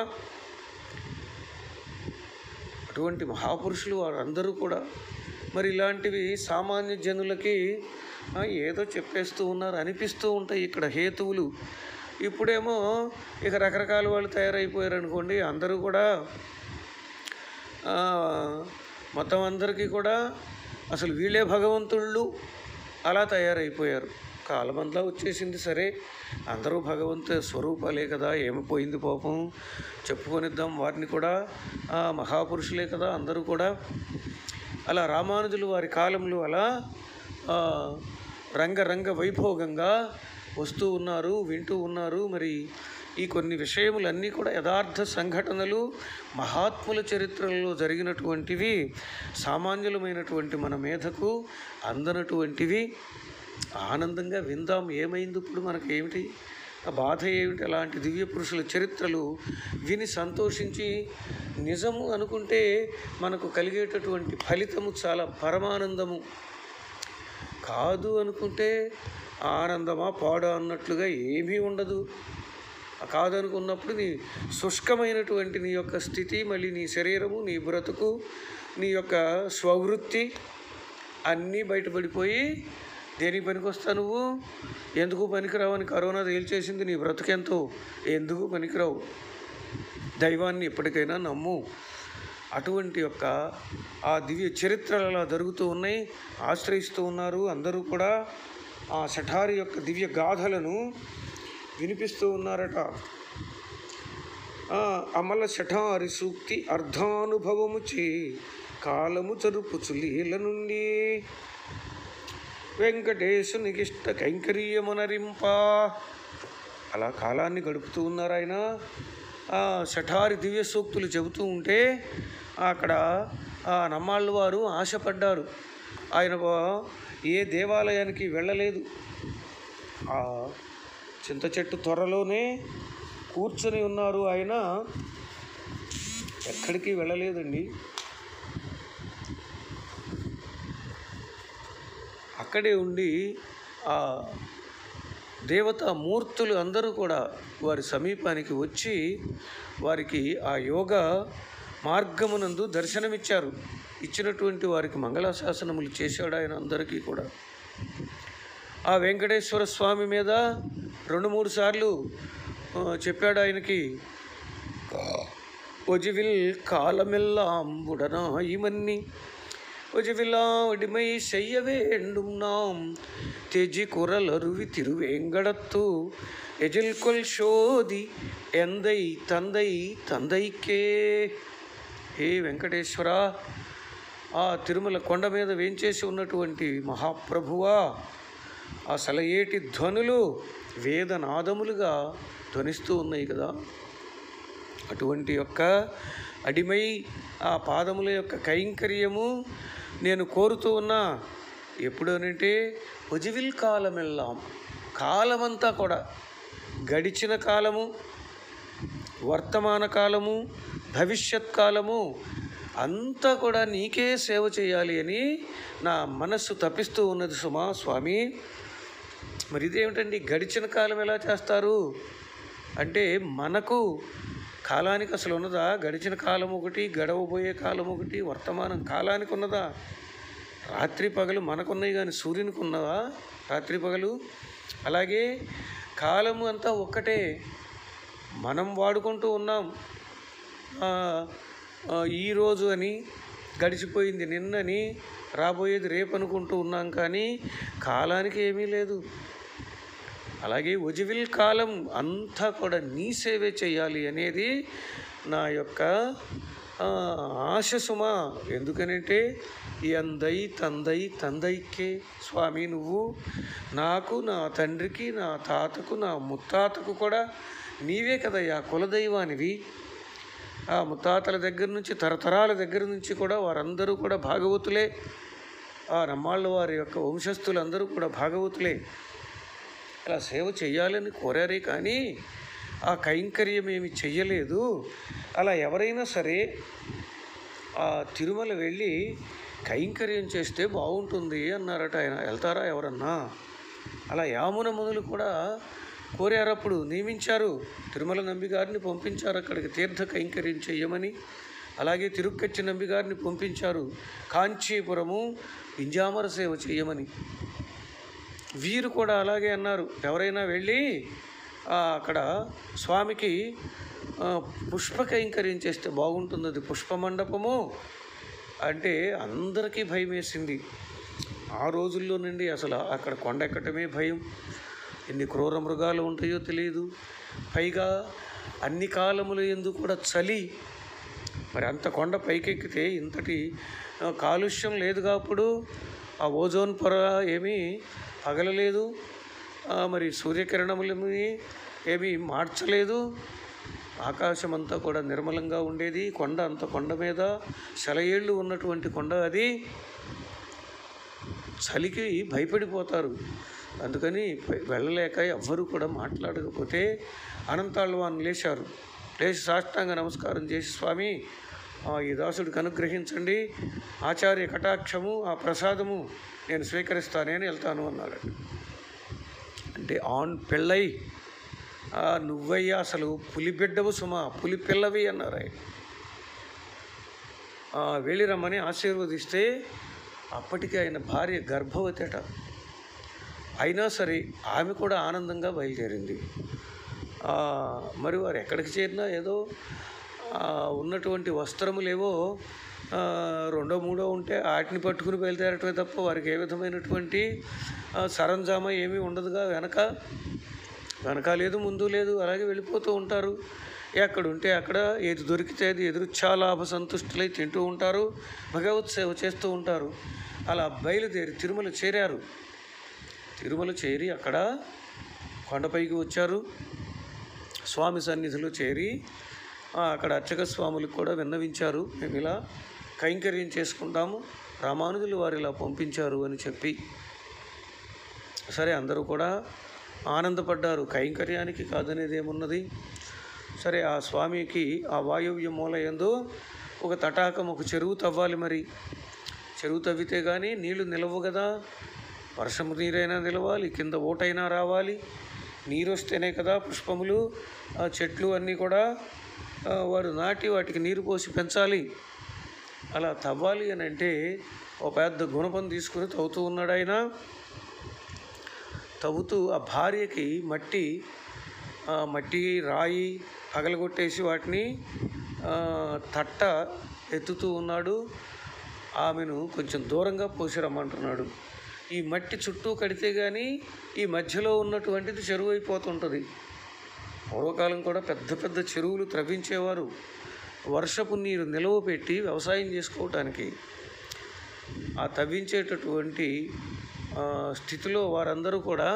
S1: అటువంటి మహాపురుషులు వారందరూ కూడా మరి ఇలాంటివి సామాన్య జనులకి ఆ, ఏదో చెప్పేస్తూ ఉన్నారు అనిపిస్తూ ఉంటాయి ఇక్కడ హేతువులు ఇప్పుడేమో ఇక రకరకాల వాళ్ళు తయారైపోయారు అనుకోండి అందరూ కూడా ఆ, మొత్తం అందరికీ కూడా అసలు వీళ్ళే భగవంతుళ్ళు అలా తయారైపోయారు కాలమంతా వచ్చేసింది సరే అందరూ భగవంతు స్వరూపాలే కదా ఏమైపోయింది పాపం చెప్పుకొనిద్దాం వారిని కూడా ఆ మహాపురుషులే కదా అందరూ కూడా అలా రామానుజులు వారి కాలంలో అలా ఆ, రంగరంగ వైభోగంగా వస్తూ ఉన్నారు వింటూ ఉన్నారు మరి ఈ కొన్ని విషయములన్నీ కూడా యథార్థ సంఘటనలు మహాత్ముల చరిత్రలలో జరిగినటువంటివి సామాన్యులమైనటువంటి మన మేధకు అందనటువంటివి ఆనందంగా విందాం ఏమైంది ఇప్పుడు మనకి ఏమిటి ఆ బాధ ఏమిటి అలాంటి దివ్య పురుషుల చరిత్రలు విని సంతోషించి నిజము అనుకుంటే మనకు కలిగేటటువంటి ఫలితము చాలా పరమానందము కాదు అనుకుంటే ఆనందమా పాడా అన్నట్లుగా ఏమీ ఉండదు ఆ కాదనుకున్నప్పుడు నీ శుష్కమైనటువంటి నీ యొక్క స్థితి మళ్ళీ నీ శరీరము నీ బ్రతుకు నీ యొక్క స్వవృత్తి అన్నీ బయటపడిపోయి దేనికి పనికొస్తా నువ్వు ఎందుకు పనికిరావు అని కరోనా తేల్చేసింది నీ బ్రతుకెంతో ఎందుకు పనికిరావు దైవాన్ని ఎప్పటికైనా నమ్ము అటువంటి యొక్క ఆ దివ్య చరిత్రలు అలా జరుగుతూ ఉన్నాయి ఆశ్రయిస్తూ ఉన్నారు అందరూ కూడా ఆ శఠారి యొక్క దివ్య గాథలను వినిపిస్తూ ఉన్నారట ఆ, అమల శఠారి సూక్తి అర్ధానుభవము చే కాలము జరుపుచు లీల నుండి వెంకటేశునికిష్ట కైంకర్యమునరింప అలా కాలాన్ని గడుపుతూ ఉన్నారు ఆయన ఆ శఠారి దివ్య సూక్తులు చెబుతూ ఉంటే అక్కడ ఆ నమ్మాళ్ళు వారు ఆశపడ్డారు ఆయన వా- ఏ దేవాలయానికి వెళ్ళలేదు ఆ చింత చెట్టు త్వరలోనే కూర్చొని ఉన్నారు ఆయన ఎక్కడికి వెళ్ళలేదండి అక్కడే ఉండి ఆ దేవతా మూర్తులు అందరూ కూడా వారి సమీపానికి వచ్చి వారికి ఆ యోగ మార్గమునందు దర్శనమిచ్చారు ఇచ్చినటువంటి వారికి మంగళాశాసనములు చేశాడు ఆయన అందరికీ కూడా ఆ వెంకటేశ్వర స్వామి మీద రెండు మూడు సార్లు ఆ, చెప్పాడు ఆయనకి ஒஜிவில் காலமெல்லாம் உடனாயிமன்னி ஒஜிவில்லாவடிமை செய்ய வேண்டும் நாம் தெஜி குரல் அருவி திருவேங்கடத்து எஜில் கொல் சோதி ఎందై తందై తందైకే హే వెంకటేశ్వర ఆ తిరుమల కొండ మీద వేంచేసి ఉన్నటువంటి మహాప్రభువా ఆ సలయేటి ధ్వనులు వేదనాదములుగా ధ్వనిస్తూ ఉన్నాయి కదా అటువంటి యొక్క అడిమై ఆ పాదముల యొక్క కైంకర్యము నేను కోరుతూ ఉన్నా ఎప్పుడు అనంటే ఒజివిల్ కాలమెల్లాం కాలమంతా కూడా గడిచిన కాలము వర్తమాన కాలము భవిష్యత్ కాలము అంతా కూడా నీకే సేవ చేయాలి అని నా మనస్సు తప్పిస్తూ ఉన్నది సుమా స్వామి మరి ఇదేమిటండి గడిచిన కాలం ఎలా చేస్తారు అంటే మనకు కాలానికి అసలు ఉన్నదా గడిచిన కాలం ఒకటి గడవబోయే కాలం ఒకటి వర్తమానం కాలానికి ఉన్నదా రాత్రి పగలు మనకున్నాయి కానీ సూర్యునికి ఉన్నదా రాత్రి పగలు అలాగే కాలము అంతా ఒక్కటే మనం వాడుకుంటూ ఉన్నాం ఆ, ఆ, ఈరోజు అని గడిచిపోయింది నిన్నని రాబోయేది రేపు అనుకుంటూ ఉన్నాం కానీ కాలానికి ఏమీ లేదు అలాగే ఒజివిల్ కాలం అంతా కూడా నీ సేవే చేయాలి అనేది నా యొక్క ఆ, ఆశ సుమ ఎందుకనంటే ఎందై తందై తందైకే స్వామి నువ్వు నాకు నా తండ్రికి నా తాతకు నా ముత్తాతకు కూడా నీవే కదయ్యా కులదైవానివి ఆ ముత్తాతల దగ్గర నుంచి తరతరాల దగ్గర నుంచి కూడా వారందరూ కూడా భాగవతులే ఆ నమ్మాళ్ళ వారి యొక్క వంశస్థులందరూ కూడా భాగవతులే అలా సేవ చేయాలని కోరారే కానీ ఆ కైంకర్యం ఏమి చెయ్యలేదు అలా ఎవరైనా సరే ఆ తిరుమల వెళ్ళి కైంకర్యం చేస్తే బాగుంటుంది అన్నారట ఆయన వెళ్తారా ఎవరన్నా అలా యామున మునులు కూడా కోరారు అప్పుడు నియమించారు తిరుమల నంబి గారిని పంపించారు అక్కడికి తీర్థ కైంకర్యం చెయ్యమని అలాగే తిరుక్కచ్చి నంబి గారిని పంపించారు కాంచీపురము పింజామర సేవ చేయమని వీరు కూడా అలాగే అన్నారు ఎవరైనా వెళ్ళి ఆ, అక్కడ స్వామికి ఆ, పుష్ప కైంకర్యం చేస్తే బాగుంటుంది అది పుష్ప మండపము అంటే అందరికీ భయం వేసింది ఆ రోజుల్లో నుండి అసలు అక్కడ కొండ ఎక్కటమే భయం ఎన్ని క్రూర మృగాలు ఉంటాయో తెలియదు పైగా అన్ని కాలముల ఎందు కూడా చలి మరి అంత కొండ పైకెక్కితే ఇంతటి ఆ, కాలుష్యం లేదుగా అప్పుడు ఆ ఓజోన్ పొర ఏమీ పగలలేదు ఆ, మరి సూర్యకిరణములని ఏమీ మార్చలేదు ఆకాశం అంతా కూడా నిర్మలంగా ఉండేది కొండ అంత కొండ మీద సెలయేళ్ళు ఉన్నటువంటి కొండ అది చలికి భయపడిపోతారు అందుకని పై- వెళ్ళలేక ఎవ్వరూ కూడా మాట్లాడకపోతే అనంతాళ్ళవాన్ని లేచారు లేచి సాష్టాంగ నమస్కారం చేసి స్వామి ఆ, ఈ దాసుడికి అనుగ్రహించండి ఆచార్య కటాక్షము ఆ ప్రసాదము నేను స్వీకరిస్తానని వెళ్తాను అన్నాడు అంటే ఆన్ పెళ్ళై ఆ, నువ్వయ్యా అసలు పులి బిడ్డవు సుమా పులి పిల్లవి అన్నారు ఆయన ఆ, వెళ్ళి రమ్మని ఆశీర్వదిస్తే అప్పటికి ఆయన భార్య గర్భవతి అట అయినా సరే ఆమె కూడా ఆనందంగా బయలుదేరింది ఆ, మరి వారు ఎక్కడికి చేరినా ఏదో ఆ, ఉన్నటువంటి వస్త్రములేవో ఆ, రెండో మూడో ఉంటే వాటిని పట్టుకుని బయలుదేరటమే తప్ప వారికి ఏ విధమైనటువంటి ఆ, సరంజామా ఏమీ ఉండదుగా వెనక వెనక లేదు ముందు లేదు అలాగే వెళ్ళిపోతూ ఉంటారు ఎక్కడ ఉంటే అక్కడ ఏది దొరికితే అది ఎదురుచ్ఛాలాభ సంతుష్టులై తింటూ ఉంటారు భగవత్ సేవ చేస్తూ ఉంటారు అలా బయలుదేరి తిరుమల చేరారు తిరుమల చేరి అక్కడ కొండపైకి వచ్చారు స్వామి సన్నిధిలో చేరి ఆ, అక్కడ అర్చక స్వాములకు కూడా విన్నవించారు మేము ఇలా కైంకర్యం చేసుకుంటాము రామానుజులు వారు ఇలా పంపించారు అని చెప్పి సరే అందరూ కూడా ఆనందపడ్డారు కైంకర్యానికి కాదనేది ఏమున్నది సరే ఆ స్వామికి ఆ వాయువ్య మూల యందు ఒక తటాకం ఒక చెరువు తవ్వాలి మరి చెరువు తవ్వితే కానీ నీళ్లు నిలవు కదా వర్షము నీరైనా నిలవాలి కింద ఓటైనా రావాలి నీరు వస్తేనే కదా పుష్పములు ఆ చెట్లు అన్నీ కూడా ఆ, వారు నాటి వాటికి నీరు పోసి పెంచాలి అలా తవ్వాలి అని అంటే ఒక పెద్ద గుణపం తీసుకుని తవ్వుతూ ఉన్నాడు ఆయన తవ్వుతూ ఆ భార్యకి మట్టి ఆ, మట్టి రాయి పగలగొట్టేసి వాటిని ఆ, తట్ట ఎత్తుతూ ఉన్నాడు ఆమెను కొంచెం దూరంగా పోసి రమ్మంటున్నాడు ఈ మట్టి చుట్టూ కడితే కానీ ఈ మధ్యలో ఉన్నటువంటిది చెరువు అయిపోతుంటుంది పూర్వకాలం కూడా పెద్ద పెద్ద చెరువులు త్రవ్వించేవారు వర్షపు నీరు నిలవ పెట్టి వ్యవసాయం చేసుకోవటానికి ఆ తవ్వించేటటువంటి ఆ, స్థితిలో వారందరూ కూడా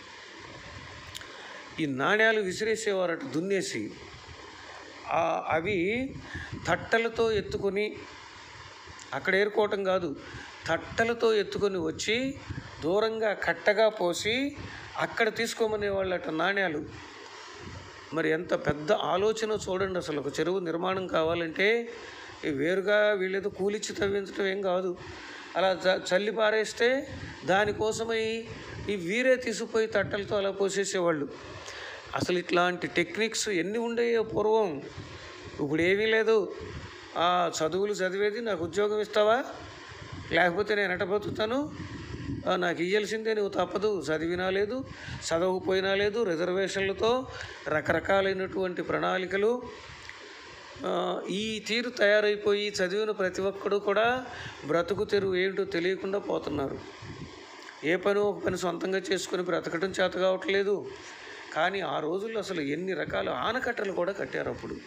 S1: ఈ నాణ్యాలు విసిరేసేవారట దున్నేసి ఆ, అవి తట్టలతో ఎత్తుకొని అక్కడ ఏరుకోవటం కాదు తట్టలతో ఎత్తుకొని వచ్చి దూరంగా కట్టగా పోసి అక్కడ తీసుకోమనే వాళ్ళట నాణ్యాలు మరి ఎంత పెద్ద ఆలోచన చూడండి అసలు ఒక చెరువు నిర్మాణం కావాలంటే ఈ వేరుగా వీళ్ళేదో కూలిచ్చి తవ్వించడం ఏం కాదు అలా చ- చల్లి పారేస్తే దానికోసమై ఈ వీరే తీసుకుపోయి తట్టలతో అలా పోసేసేవాళ్ళు అసలు ఇట్లాంటి టెక్నిక్స్ ఎన్ని ఉండేయో పూర్వం ఇప్పుడు ఏమీ లేదు ఆ చదువులు చదివేది నాకు ఉద్యోగం ఇస్తావా లేకపోతే నేను ఎట బతుకుతాను ఆ, నాకు ఇయ్యాల్సిందే నువ్వు తప్పదు చదివినా లేదు చదవకపోయినా లేదు రిజర్వేషన్లతో రకరకాలైనటువంటి ప్రణాళికలు ఆ, ఈ తీరు తయారైపోయి చదివిన ప్రతి ఒక్కడు కూడా బ్రతుకు తెరువు ఏంటో తెలియకుండా పోతున్నారు ఏ పని ఒక పని సొంతంగా చేసుకొని బ్రతకడం చేత కావట్లేదు కానీ ఆ రోజుల్లో అసలు ఎన్ని రకాల ఆనకట్టలు కూడా కట్టారు అప్పుడు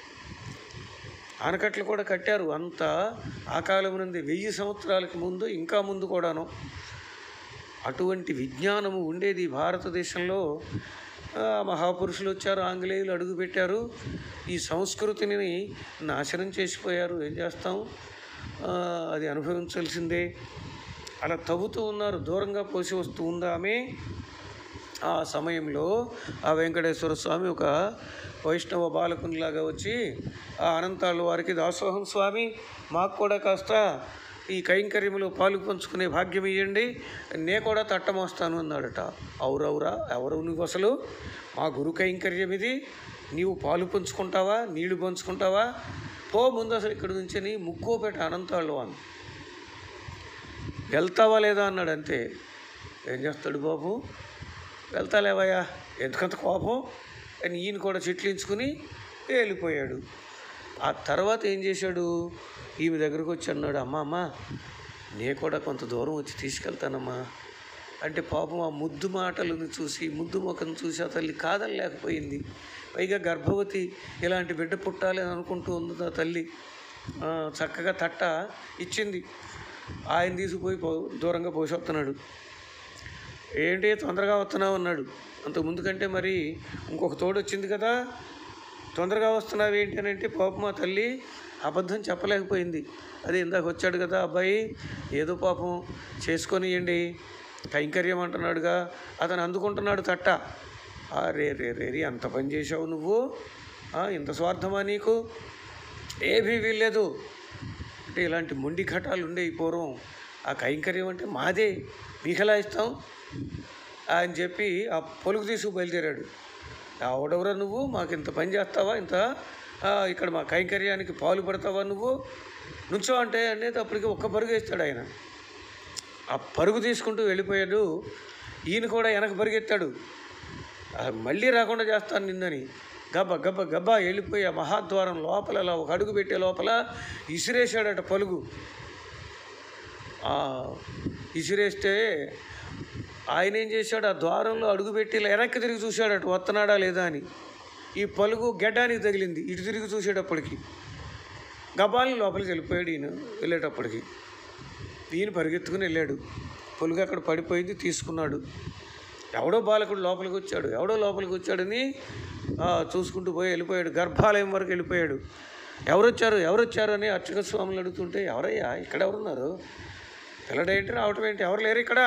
S1: ఆనకట్టలు కూడా కట్టారు అంత ఆ కాలం నుండి వెయ్యి సంవత్సరాలకి ముందు ఇంకా ముందు కూడాను అటువంటి విజ్ఞానము ఉండేది భారతదేశంలో ఆ, మహాపురుషులు వచ్చారు ఆంగ్లేయులు అడుగుపెట్టారు ఈ సంస్కృతిని నాశనం చేసిపోయారు ఏం చేస్తాం ఆ, అది అనుభవించాల్సిందే అలా తవ్వుతూ ఉన్నారు దూరంగా పోసి వస్తూ ఉందా ఆమె ఆ సమయంలో ఆ వెంకటేశ్వర స్వామి ఒక వైష్ణవ బాలకునిలాగా వచ్చి ఆ అనంతాళ్ళ వారికి దాసోహం స్వామి మాకు కూడా కాస్త ఈ కైంకర్యములో పాలు పంచుకునే భాగ్యం ఇవ్వండి నే కూడా తట్టమోస్తాను అన్నాడట అవురవురా ఎవరు నువ్వు అసలు మా గురు కైంకర్యం ఇది నీవు పాలు పంచుకుంటావా నీళ్లు పంచుకుంటావా పో ముందు అసలు ఇక్కడి నుంచి ముక్కోపేట అనంతాళ్ళు అని వెళ్తావా లేదా అన్నాడు అంతే ఏం చేస్తాడు బాబు వెళ్తాలేవయ్యా ఎందుకంత కోపం అని ఈయన కూడా చిట్లించుకుని వెళ్ళిపోయాడు ఆ తర్వాత ఏం చేశాడు ఈమె దగ్గరకు వచ్చి అన్నాడు అమ్మా అమ్మా నే కూడా కొంత దూరం వచ్చి తీసుకెళ్తానమ్మా అంటే పాపం ఆ ముద్దు మాటలను చూసి ముద్దు ముఖం చూసి ఆ తల్లి కాదనలేకపోయింది పైగా గర్భవతి ఇలాంటి బిడ్డ పుట్టాలి అని అనుకుంటూ ఉంది ఆ తల్లి ఆ, చక్కగా తట్ట ఇచ్చింది ఆయన తీసుకుపోయి పో దూరంగా పోసొస్తున్నాడు ఏంటి తొందరగా వస్తున్నావు అన్నాడు అంత ముందు కంటే మరి ఇంకొక తోడు వచ్చింది కదా తొందరగా వస్తున్నావు ఏంటి అని అంటే పాపం మా తల్లి అబద్ధం చెప్పలేకపోయింది అదే ఇందాక వచ్చాడు కదా అబ్బాయి ఏదో పాపం చేసుకొనియండి కైంకర్యం అంటున్నాడుగా అతను అందుకుంటున్నాడు తట్ట ఆ, రే రే రే రే అంత పని చేసావు నువ్వు ఆ, ఇంత స్వార్థమా నీకు ఏమీ వీల్లేదు అంటే ఇలాంటి మొండి ఘటాలు ఉండేవి పూర్వం ఆ కైంకర్యం అంటే మాదే మీకెలా ఇస్తాం అని చెప్పి ఆ పొలుగు తీసుకు బయలుదేరాడు ఆవిడెవరా నువ్వు మాకు ఇంత పని చేస్తావా ఇంత ఆ, ఇక్కడ మా కైంకర్యానికి పాలు పడతావా నువ్వు నుంచో అంటే అనేది అప్పటికి ఒక్క పరుగు వేస్తాడు ఆయన ఆ పరుగు తీసుకుంటూ వెళ్ళిపోయాడు ఈయన కూడా వెనక పరిగెత్తాడు ఆ, మళ్ళీ రాకుండా చేస్తాను నిన్నని గబ్బ గబ్బ గబ్బ వెళ్ళిపోయి ఆ మహాద్వారం లోపల అలా ఒక అడుగు పెట్టే లోపల ఇసిరేసాడట పలుగు ఆ, ఇసిరేస్తే ఆయన ఏం చేశాడు ఆ ద్వారంలో అడుగుపెట్టి ఇలా వెనక్కి తిరిగి చూశాడట వస్తున్నాడా లేదా అని ఈ పలుగు గెడ్డానికి తగిలింది ఇటు తిరిగి చూసేటప్పటికి గబాల్ని లోపలికి వెళ్ళిపోయాడు ఈయన వెళ్ళేటప్పటికి ఈయన పరిగెత్తుకుని వెళ్ళాడు పొలుగు అక్కడ పడిపోయింది తీసుకున్నాడు ఎవడో బాలకుడు లోపలికి వచ్చాడు ఎవడో లోపలికి వచ్చాడని ఆ, చూసుకుంటూ పోయి వెళ్ళిపోయాడు గర్భాలయం వరకు వెళ్ళిపోయాడు ఎవరొచ్చారు ఎవరొచ్చారు అని అర్చక స్వాములు అడుగుతుంటే ఎవరయ్యా ఇక్కడ ఎవరున్నారు పిల్లడేంటి రావటం ఏంటి ఎవరు లేరు ఇక్కడ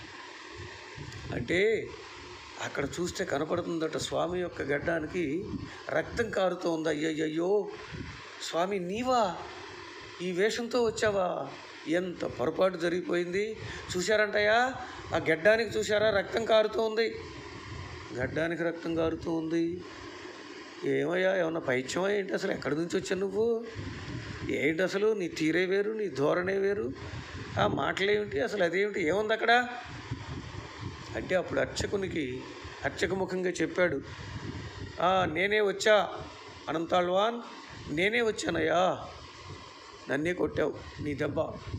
S1: అంటే అక్కడ చూస్తే కనపడుతుందట స్వామి యొక్క గడ్డానికి రక్తం కారుతూ ఉంది అయ్యయ్యో స్వామి నీవా ఈ వేషంతో వచ్చావా ఎంత పొరపాటు జరిగిపోయింది చూశారంటయ్యా ఆ గడ్డానికి చూశారా రక్తం కారుతూ ఉంది గడ్డానికి రక్తం కారుతూ ఉంది ఏమయ్యా ఏమన్నా పైత్యమా ఏంటి అసలు ఎక్కడి నుంచి వచ్చావు నువ్వు ఏంటి అసలు నీ తీరే వేరు నీ ధోరణే వేరు ఆ మాటలేమిటి అసలు అదేమిటి ఏముంది అక్కడ అంటే అప్పుడు అర్చకునికి అర్చక ముఖంగా చెప్పాడు "ఆ, నేనే వచ్చా అనంతాళ్వాన్ నేనే వచ్చానయ్యా నన్నే కొట్టావు నీ దెబ్బ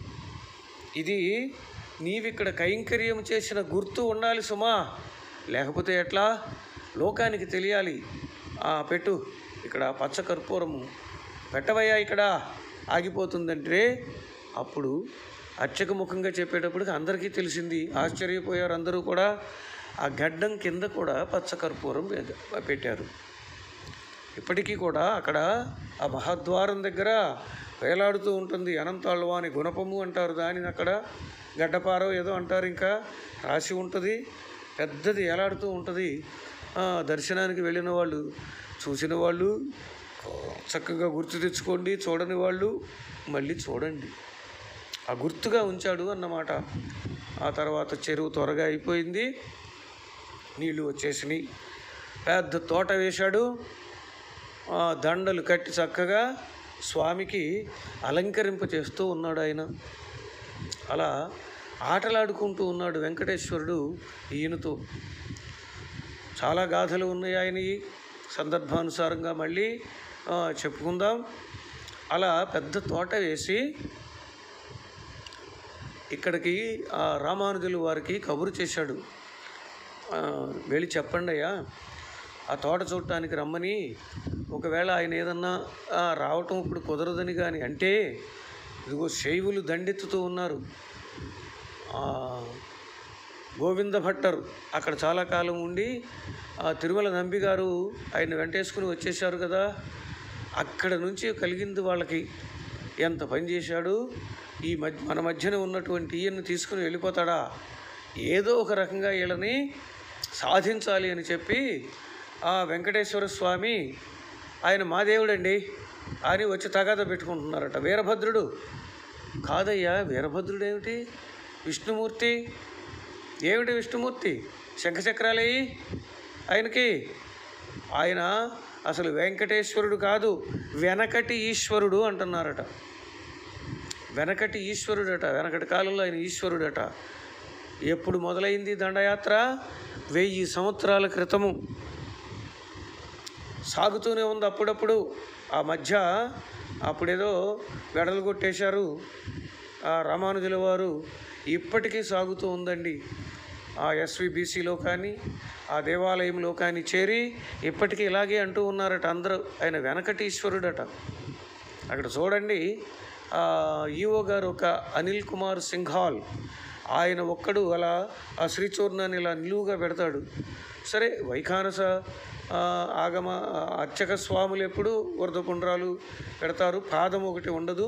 S1: ఇది నీవిక్కడ కైంకర్యం చేసిన గుర్తు ఉండాలి సుమా లేకపోతే ఎట్లా లోకానికి తెలియాలి ఆ పెట్టు ఇక్కడ పచ్చ కర్పూరము పెట్టవయ్యా ఇక్కడ ఆగిపోతుందంటే అప్పుడు అర్చక ముఖంగా చెప్పేటప్పటికి అందరికీ తెలిసింది ఆశ్చర్యపోయారు అందరూ కూడా ఆ గడ్డం కింద కూడా పచ్చ కర్పూరం పె- పెట్టారు ఇప్పటికీ కూడా అక్కడ ఆ మహాద్వారం దగ్గర వేలాడుతూ ఉంటుంది అనంతాళ్వ అని గుణపము అంటారు దానిని అక్కడ గడ్డపారో ఏదో అంటారు ఇంకా రాసి ఉంటుంది పెద్దది వేలాడుతూ ఉంటుంది ఆ, దర్శనానికి వెళ్ళిన వాళ్ళు చూసిన వాళ్ళు చక్కగా గుర్తు తెచ్చుకోండి చూడని వాళ్ళు మళ్ళీ చూడండి ఆ గుర్తుగా ఉంచాడు అన్నమాట ఆ తర్వాత చెరువు త్వరగా అయిపోయింది నీళ్లు వచ్చేసినాయి పెద్ద తోట వేశాడు ఆ దండలు కట్టి చక్కగా స్వామికి అలంకరింప చేస్తూ ఉన్నాడు ఆయన అలా ఆటలాడుకుంటూ ఉన్నాడు వెంకటేశ్వరుడు ఈయనతో చాలా గాథలు ఉన్నాయి ఆయనవి సందర్భానుసారంగా మళ్ళీ ఆ, చెప్పుకుందాం అలా పెద్ద తోట వేసి ఇక్కడికి ఆ రామానుజులు వారికి కబురు చేశాడు ఆ, వెళ్ళి చెప్పండి అయ్యా ఆ తోట చూడటానికి రమ్మని ఒకవేళ ఆయన ఏదన్నా "ఆ, రావటం ఇప్పుడు కుదరదని కానీ అంటే ఇదిగో శైవులు దండెత్తుతూ ఉన్నారు ఆ, గోవింద భట్టరు అక్కడ చాలా కాలం ఉండి ఆ తిరుమల నంబి గారు ఆయన వెంటేసుకుని వచ్చేసారు కదా అక్కడ నుంచి కలిగింది వాళ్ళకి ఎంత పని చేశాడు ఈ మధ్య మన మధ్యన ఉన్నటువంటి ఈయన్ని తీసుకుని వెళ్ళిపోతాడా ఏదో ఒక రకంగా వీళ్ళని సాధించాలి అని చెప్పి ఆ వెంకటేశ్వర స్వామి ఆయన మా దేవుడండి అని వచ్చి తగాద పెట్టుకుంటున్నారట వీరభద్రుడు కాదయ్యా వీరభద్రుడు ఏమిటి విష్ణుమూర్తి ఏమిటి విష్ణుమూర్తి శంఖచక్రాలేయి ఆయనకి ఆయన అసలు వెంకటేశ్వరుడు కాదు వెనకటి ఈశ్వరుడు అంటున్నారట వెనకటి ఈశ్వరుడట వెనకటి కాలంలో ఆయన ఈశ్వరుడట ఎప్పుడు మొదలైంది దండయాత్ర వెయ్యి సంవత్సరాల క్రితము సాగుతూనే ఉంది అప్పుడప్పుడు ఆ మధ్య అప్పుడేదో వెడలు కొట్టేశారు ఆ రామానుజుల వారు ఇప్పటికీ సాగుతూ ఉందండి ఆ ఎస్విబిసిలో కానీ ఆ దేవాలయంలో కానీ చేరి ఇప్పటికీ ఇలాగే అంటూ ఉన్నారట అందరూ ఆయన వెనకటీశ్వరుడట అక్కడ చూడండి ఆ ఈఓ గారు ఒక అనిల్ కుమార్ సింఘాల్ ఆయన ఒక్కడు అలా ఆ శ్రీచూర్ణాన్ని ఇలా నిలువుగా పెడతాడు సరే వైఖానస ఆ, ఆగమ ఆ, అర్చక స్వాములు ఎప్పుడు వరదపుండ్రాలు పెడతారు పాదం ఒకటి ఉండదు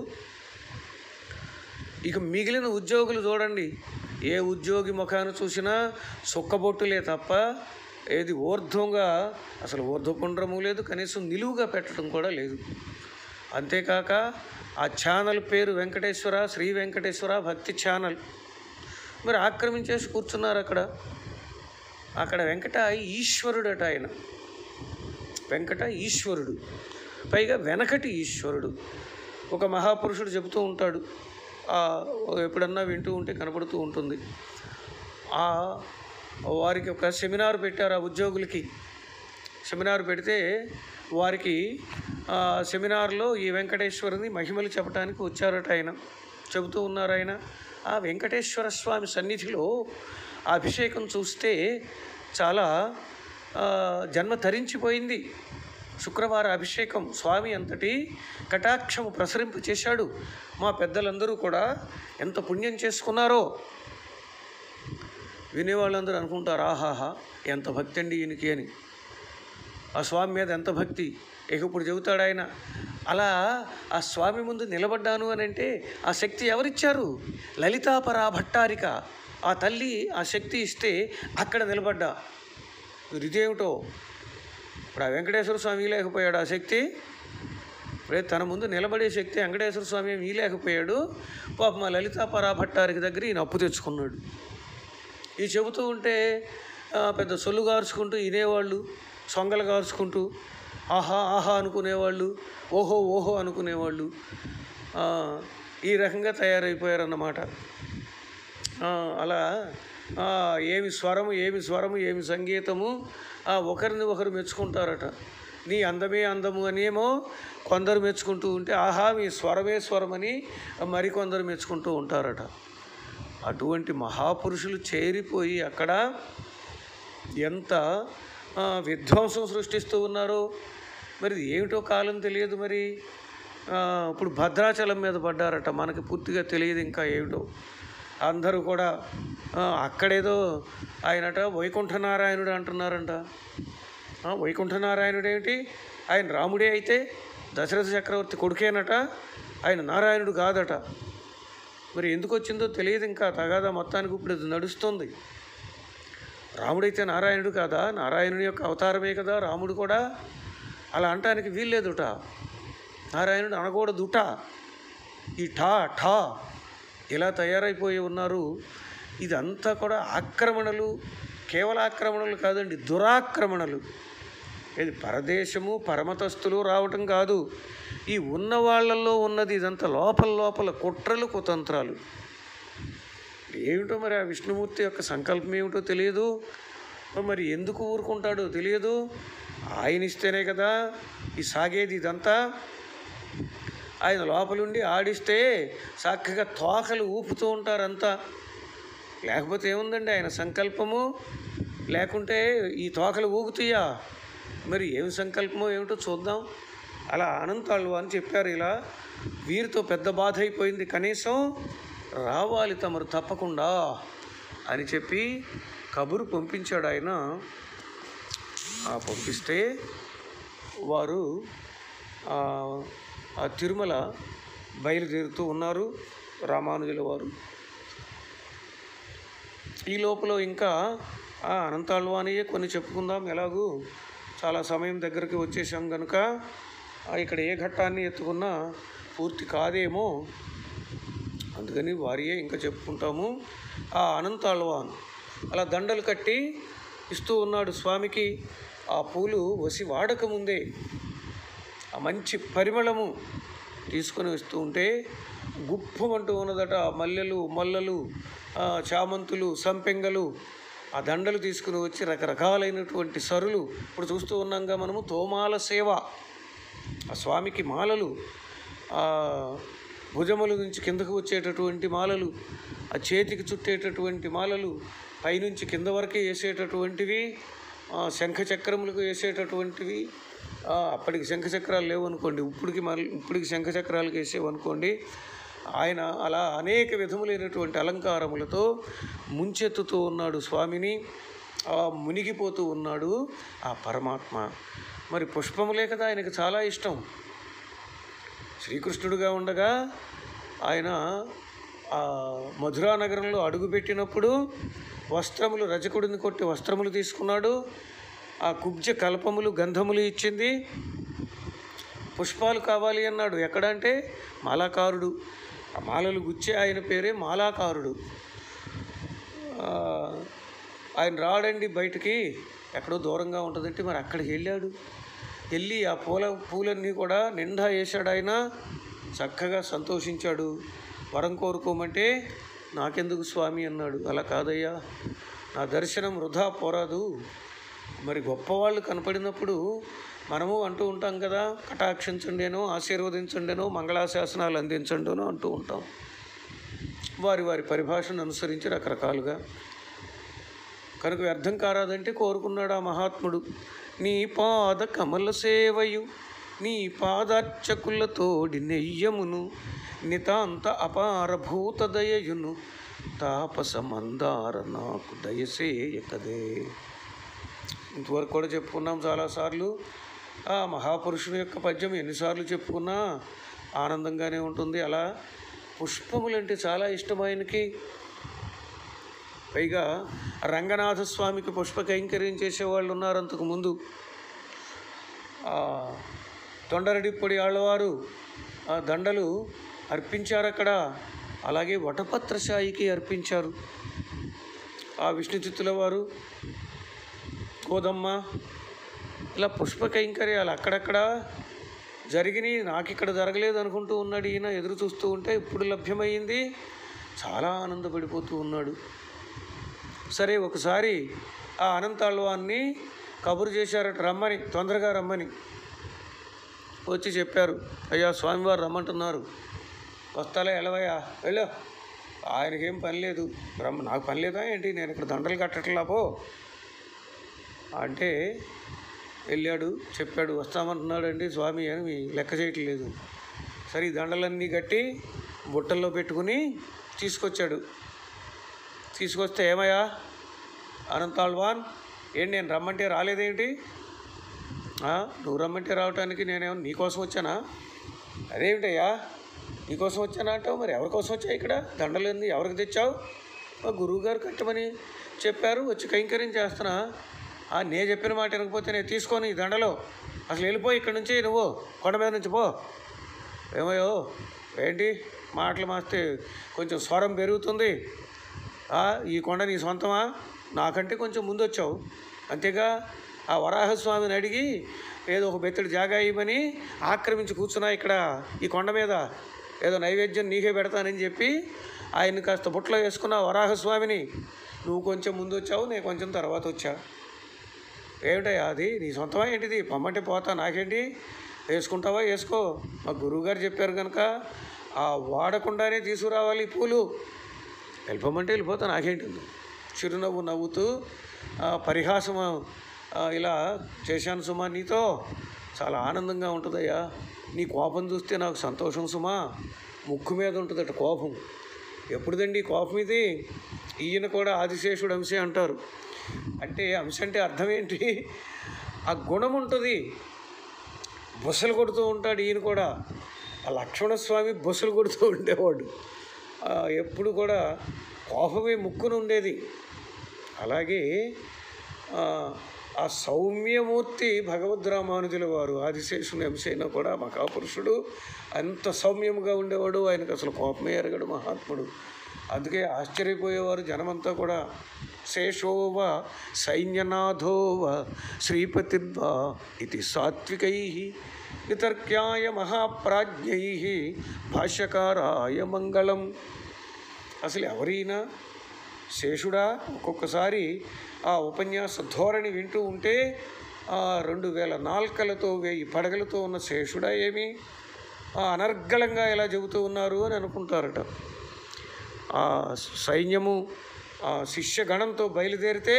S1: ఇక మిగిలిన ఉద్యోగులు చూడండి ఏ ఉద్యోగి ముఖాన చూసినా సుక్కబొట్టులే తప్ప ఏది ఊర్ధ్వంగా అసలు ఊర్ధ్వపుండ్రము లేదు కనీసం నిలువుగా పెట్టడం కూడా లేదు అంతేకాక ఆ ఛానల్ పేరు వెంకటేశ్వర శ్రీ వెంకటేశ్వర భక్తి ఛానల్ మరి ఆక్రమించేసి కూర్చున్నారు అక్కడ అక్కడ వెంకట ఈశ్వరుడట ఆయన వెంకట ఈశ్వరుడు పైగా వెనకటి ఈశ్వరుడు ఒక మహాపురుషుడు చెబుతూ ఉంటాడు ఆ, ఎప్పుడన్నా వింటూ ఉంటే కనపడుతూ ఉంటుంది ఆ వారికి ఒక సెమినార్ పెట్టారు ఆ ఉద్యోగులకి సెమినార్ పెడితే వారికి ఆ సెమినార్లో ఈ వెంకటేశ్వరుని మహిమలు చెప్పడానికి వచ్చారట ఆయన చెబుతూ ఉన్నారు ఆయన ఆ వెంకటేశ్వర స్వామి సన్నిధిలో ఆ అభిషేకం చూస్తే చాలా ఆ, జన్మ తరించిపోయింది శుక్రవార అభిషేకం స్వామి అంతటి కటాక్షము ప్రసరింపు చేశాడు మా పెద్దలందరూ కూడా ఎంత పుణ్యం చేసుకున్నారో వినేవాళ్ళందరూ అనుకుంటారు ఆహాహా ఎంత భక్తి అండి ఈయనకి అని ఆ స్వామి మీద ఎంత భక్తి ఇక ఇప్పుడు చెబుతాడు ఆయన అలా ఆ స్వామి ముందు నిలబడ్డాను అని అంటే ఆ శక్తి ఎవరిచ్చారు లలితాపరా భట్టారిక ఆ తల్లి ఆ శక్తి ఇస్తే అక్కడ నిలబడ్డా మరి ఇదేమిటో ఇప్పుడు ఆ వెంకటేశ్వర స్వామి లేకపోయాడు ఆ శక్తి ఇప్పుడే తన ముందు నిలబడే శక్తి వెంకటేశ్వర స్వామి ఏమీ లేకపోయాడు పాప మా లలితాపరా భట్టారికి దగ్గర ఈయన అప్పు తెచ్చుకున్నాడు ఇది చెబుతూ ఉంటే ఆ, పెద్ద సొల్లు గార్చుకుంటూ వినేవాళ్ళు సొంగలు గార్చుకుంటూ ఆహా ఆహా అనుకునేవాళ్ళు ఓహో ఓహో అనుకునేవాళ్ళు ఆ, ఈ రకంగా తయారైపోయారన్నమాట ఆ, అలా ఆ, ఏమి స్వరము ఏమి స్వరము ఏమి సంగీతము ఆ, ఒకరిని ఒకరు మెచ్చుకుంటారట నీ అందమే అందము అనేమో కొందరు మెచ్చుకుంటూ ఉంటే ఆహా మీ స్వరమే స్వరమని మరికొందరు మెచ్చుకుంటూ ఉంటారట అటువంటి మహాపురుషులు చేరిపోయి అక్కడ ఎంత ఆ, విధ్వంసం సృష్టిస్తూ ఉన్నారో మరి ఇది ఏమిటో కాలం తెలియదు మరి ఆ, ఇప్పుడు భద్రాచలం మీద పడ్డారట మనకి పూర్తిగా తెలియదు ఇంకా ఏమిటో అందరూ కూడా ఆ, అక్కడేదో ఆయనట వైకుంఠనారాయణుడు అంటున్నారంట ఆ, వైకుంఠనారాయణుడు ఏమిటి ఆయన రాముడే అయితే దశరథ చక్రవర్తి కొడుకేనట ఆయన నారాయణుడు కాదట మరి ఎందుకు వచ్చిందో తెలియదు ఇంకా తగాదా మొత్తానికి ఇప్పుడు ఇది నడుస్తుంది రాముడైతే నారాయణుడు కాదా నారాయణుని యొక్క అవతారమే కదా రాముడు కూడా అలా అనటానికి వీల్లేదుట నారాయణుడు అనకూడదుట ఈ ఠా ఠా ఇలా తయారైపోయి ఉన్నారు ఇదంతా కూడా ఆక్రమణలు కేవల ఆక్రమణలు కాదండి దురాక్రమణలు ఇది పరదేశము పరమతస్తులు రావటం కాదు ఈ ఉన్న వాళ్ళల్లో ఉన్నది ఇదంతా లోపల లోపల కుట్రలు కుతంత్రాలు ఏమిటో మరి ఆ విష్ణుమూర్తి యొక్క సంకల్పం ఏమిటో తెలియదు మరి ఎందుకు ఊరుకుంటాడో తెలియదు ఆయన ఇస్తేనే కదా ఈ సాగేది ఇదంతా ఆయన లోపలుండి ఆడిస్తే చక్కగా తోకలు ఊపుతూ ఉంటారంతా లేకపోతే ఏముందండి ఆయన సంకల్పము లేకుంటే ఈ తోకలు ఊగుతాయా మరి ఏం సంకల్పమో ఏమిటో చూద్దాం అలా అనంతాళ్ళు అని చెప్పారు ఇలా వీరితో పెద్ద బాధ అయిపోయింది కనీసం రావాలి తమరు తప్పకుండా అని చెప్పి కబురు పంపించాడు ఆయన ఆ పంపిస్తే వారు ఆ, ఆ తిరుమల బయలుదేరుతూ ఉన్నారు రామానుజుల వారు ఈ లోపల ఇంకా ఆ అనంతాళ్వానియే కొన్ని చెప్పుకుందాం ఎలాగూ చాలా సమయం దగ్గరికి వచ్చేసాం కనుక ఆ ఇక్కడ ఏ ఘట్టాన్ని ఎత్తుకున్నా పూర్తి కాదేమో అందుకని వారియే ఇంకా చెప్పుకుంటాము ఆ అనంతాళ్వాన్ అలా దండలు కట్టి ఇస్తూ ఉన్నాడు స్వామికి ఆ పూలు వసి వాడకముందే ఆ మంచి పరిమళము తీసుకొని వస్తూ ఉంటే గుప్పమంటూ ఉన్నదట ఆ మల్లెలు మల్లలు ఆ చామంతులు సంపెంగలు ఆ దండలు తీసుకుని వచ్చి రకరకాలైనటువంటి సరులు ఇప్పుడు చూస్తూ ఉన్నాంగా మనము తోమాల సేవ ఆ స్వామికి మాలలు ఆ భుజముల నుంచి కిందకు వచ్చేటటువంటి మాలలు ఆ చేతికి చుట్టేటటువంటి మాలలు పైనుంచి కింద వరకే వేసేటటువంటివి ఆ, శంఖ చక్రములకు వేసేటటువంటివి ఆ, అప్పటికి శంఖ చక్రాలు లేవు అనుకోండి ఇప్పటికి మళ్ళీ ఇప్పటికి శంఖ చక్రాలకు వేసేవనుకోండి ఆయన అలా అనేక విధములైనటువంటి అలంకారములతో ముంచెత్తుతూ ఉన్నాడు స్వామిని ఆ మునిగిపోతూ ఉన్నాడు ఆ పరమాత్మ మరి పుష్పములే కదా ఆయనకు చాలా ఇష్టం శ్రీకృష్ణుడుగా ఉండగా ఆయన ఆ మధురా నగరంలో అడుగుపెట్టినప్పుడు వస్త్రములు రజకుడిని కొట్టి వస్త్రములు తీసుకున్నాడు ఆ కుబ్జ కల్పములు గంధములు ఇచ్చింది పుష్పాలు కావాలి అన్నాడు ఎక్కడ అంటే మాలాకారుడు ఆ మాలలు గుచ్చే ఆయన పేరే మాలాకారుడు ఆ, ఆయన రాడండి బయటికి ఎక్కడో దూరంగా ఉంటుందంటే మరి అక్కడికి వెళ్ళాడు వెళ్ళి ఆ పూల పూలన్నీ కూడా నిండా వేశాడు ఆయన చక్కగా సంతోషించాడు వరం కోరుకోమంటే నాకెందుకు స్వామి అన్నాడు అలా కాదయ్యా నా దర్శనం వృధా పోరాదు మరి గొప్పవాళ్ళు కనపడినప్పుడు మనము అంటూ ఉంటాం కదా కటాక్షించండేనో ఆశీర్వదించండేనో మంగళాశాసనాలు అందించండేనో అంటూ ఉంటాం వారి వారి పరిభాషను అనుసరించి రకరకాలుగా కనుక వ్యర్థం కారాదంటే కోరుకున్నాడు ఆ మహాత్ముడు నీ పాద కమల సేవయు నీ పాదార్చకులతోడి నెయ్యమును నితాంత అపార భూత దయయును తాపస మందార నాకు దయసేయకదే ఇంతవరకు కూడా చెప్పుకున్నాం చాలాసార్లు ఆ మహాపురుషుని యొక్క పద్యం ఎన్నిసార్లు చెప్పుకున్నా ఆనందంగానే ఉంటుంది అలా పుష్పములంటే చాలా ఇష్టం ఆయనకి పైగా రంగనాథ స్వామికి పుష్ప కైంకర్యం చేసేవాళ్ళు ఉన్నారు అంతకు ముందు ఆ, తొండరడిప్పొడి ఆళ్ళవారు ఆ దండలు అర్పించారు అక్కడ అలాగే వటపత్రశాయికి అర్పించారు ఆ విష్ణుచిత్తుల వారు కోదమ్మ ఇలా పుష్ప కైంకర్యాలు అక్కడక్కడ జరిగినాయి నాకు ఇక్కడ జరగలేదు అనుకుంటూ ఉన్నాడు ఈయన ఎదురు చూస్తూ ఉంటే ఇప్పుడు లభ్యమైంది చాలా ఆనందపడిపోతూ ఉన్నాడు సరే ఒకసారి ఆ అనంతాళ్వాన్ని కబురు చేశారట రమ్మని తొందరగా రమ్మని వచ్చి చెప్పారు అయ్యా స్వామివారు రమ్మంటున్నారు వస్తాలే ఎలవయ్యా వెళ్ళు ఆయనకేం పని లేదు రమ్మ నాకు పని లేదా ఏంటి నేను ఇక్కడ దండలు కట్టట్లా పో అంటే వెళ్ళాడు చెప్పాడు వస్తామంటున్నాడండి స్వామి అని మీ లెక్క చేయట్లేదు సరే ఈ దండలన్నీ కట్టి బుట్టల్లో పెట్టుకుని తీసుకొచ్చాడు తీసుకొస్తే ఏమయ్యా అనంతాళ్వాన్ ఏంటి నేను రమ్మంటే రాలేదేంటి ఆ, నువ్వు రమ్మంటే రావటానికి నేనేమో నీకోసం వచ్చానా అదేమిటయ్యా నీకోసం వచ్చానా అంటావు మరి ఎవరి కోసం వచ్చావు ఇక్కడ దండలు ఏంది ఎవరికి తెచ్చావు మా గురువుగారు కట్టమని చెప్పారు వచ్చి కైంకర్యం చేస్తున్నా ఆ, నేను చెప్పిన మాట వినకపోతే నేను తీసుకొని ఈ దండలో అసలు వెళ్ళిపో ఇక్కడ నుంచి నువ్వు కొండ మీద నుంచి పో ఏమయ్యో ఏంటి మాటలు మాస్తే కొంచెం స్వరం పెరుగుతుంది ఆ, ఈ కొండ నీ సొంతమా నాకంటే కొంచెం ముందు వచ్చావు అంతేగా ఆ వరాహస్వామిని అడిగి ఏదో ఒక బెత్తడి జాగా ఇవ్వమని ఆక్రమించి కూర్చున్నా ఇక్కడ ఈ కొండ మీద ఏదో నైవేద్యం నీకే పెడతానని చెప్పి ఆయన్ని కాస్త బుట్టలో వేసుకున్న వరాహస్వామిని నువ్వు కొంచెం ముందు వచ్చావు నేను కొంచెం తర్వాత వచ్చా ఏమిటయ్యా అది నీ సొంతమా ఏంటిది పొమ్మంటే పోతా నాకేంటి వేసుకుంటావా వేసుకో మా గురువుగారు చెప్పారు కనుక ఆ వాడకుండానే తీసుకురావాలి ఈ పూలు వెళ్ళిపోమంటే వెళ్ళిపోతా నాకేంటి చిరునవ్వు నవ్వుతూ ఆ, పరిహాసం ఆ, ఇలా చేశాను సుమా నీతో చాలా ఆనందంగా ఉంటుందయ్యా నీ కోపం చూస్తే నాకు సంతోషం సుమా ముక్కు మీద ఉంటుందట కోపం ఎప్పుడుదండి ఈ కోపం ఇది ఈయన కూడా ఆదిశేషుడు అంశే అంటారు అంటే అంశ అంటే అర్థం ఏంటి ఆ గుణం ఉంటుంది బుసలు కొడుతూ ఉంటాడు ఈయన కూడా ఆ లక్ష్మణస్వామి బుసలు కొడుతూ ఉండేవాడు ఆ, ఎప్పుడు కూడా కోపమే ముక్కును ఉండేది అలాగే ఆ, ఆ సౌమ్యమూర్తి భగవద్ రామానుజుల వారు ఆదిశేషుని అంశైనా కూడా మహాపురుషుడు అంత సౌమ్యముగా ఉండేవాడు ఆయనకు అసలు కోపమే ఎరగడు మహాత్ముడు అందుకే ఆశ్చర్యపోయేవారు జనమంతా కూడా శేషోవ సైన్యనాథోవ శ్రీపతిర్వా ఇది సాత్వికై వితర్క్యాయ మహాప్రాజ్ఞై భాష్యకారాయ మంగళం అసలు ఎవరైనా శేషుడా ఒక్కొక్కసారి ఆ ఉపన్యాస ధోరణి వింటూ ఉంటే ఆ రెండు వేల నాల్కలతో వెయ్యి పడగలతో ఉన్న శేషుడా ఏమి ఆ అనర్గళంగా ఎలా చెబుతూ ఉన్నారు అని అనుకుంటారట ఆ సైన్యము ఆ శిష్యగణంతో బయలుదేరితే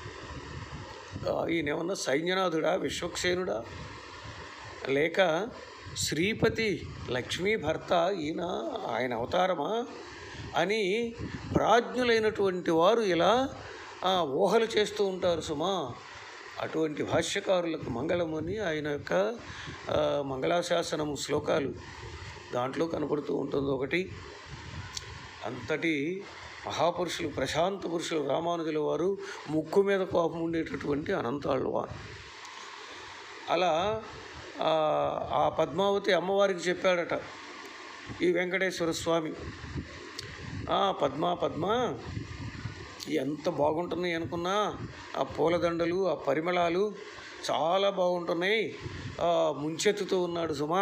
S1: ఆ, ఈయనేమన్నా సైన్యనాథుడా విశ్వక్సేనుడా లేక శ్రీపతి లక్ష్మీ భర్త ఈయన ఆయన అవతారమా అని ప్రాజ్ఞులైనటువంటి వారు ఇలా ఆ, ఊహలు చేస్తూ ఉంటారు సుమా అటువంటి భాష్యకారులకు మంగళం అని ఆయన యొక్క ఆ, మంగళాశాసనము శ్లోకాలు దాంట్లో కనపడుతూ ఉంటుంది ఒకటి అంతటి మహాపురుషులు ప్రశాంత పురుషులు రామానుజుల వారు ముక్కు మీద కోపం ఉండేటటువంటి అనంతాళ్ళవారు అలా ఆ, ఆ పద్మావతి అమ్మవారికి చెప్పాడట ఈ వెంకటేశ్వర స్వామి "ఆ, పద్మ పద్మ ఎంత బాగుంటున్నాయి అనుకున్నా ఆ పూలదండలు ఆ పరిమళాలు చాలా బాగుంటున్నాయి ఆ, ముంచెత్తుతూ ఉన్నాడు సుమా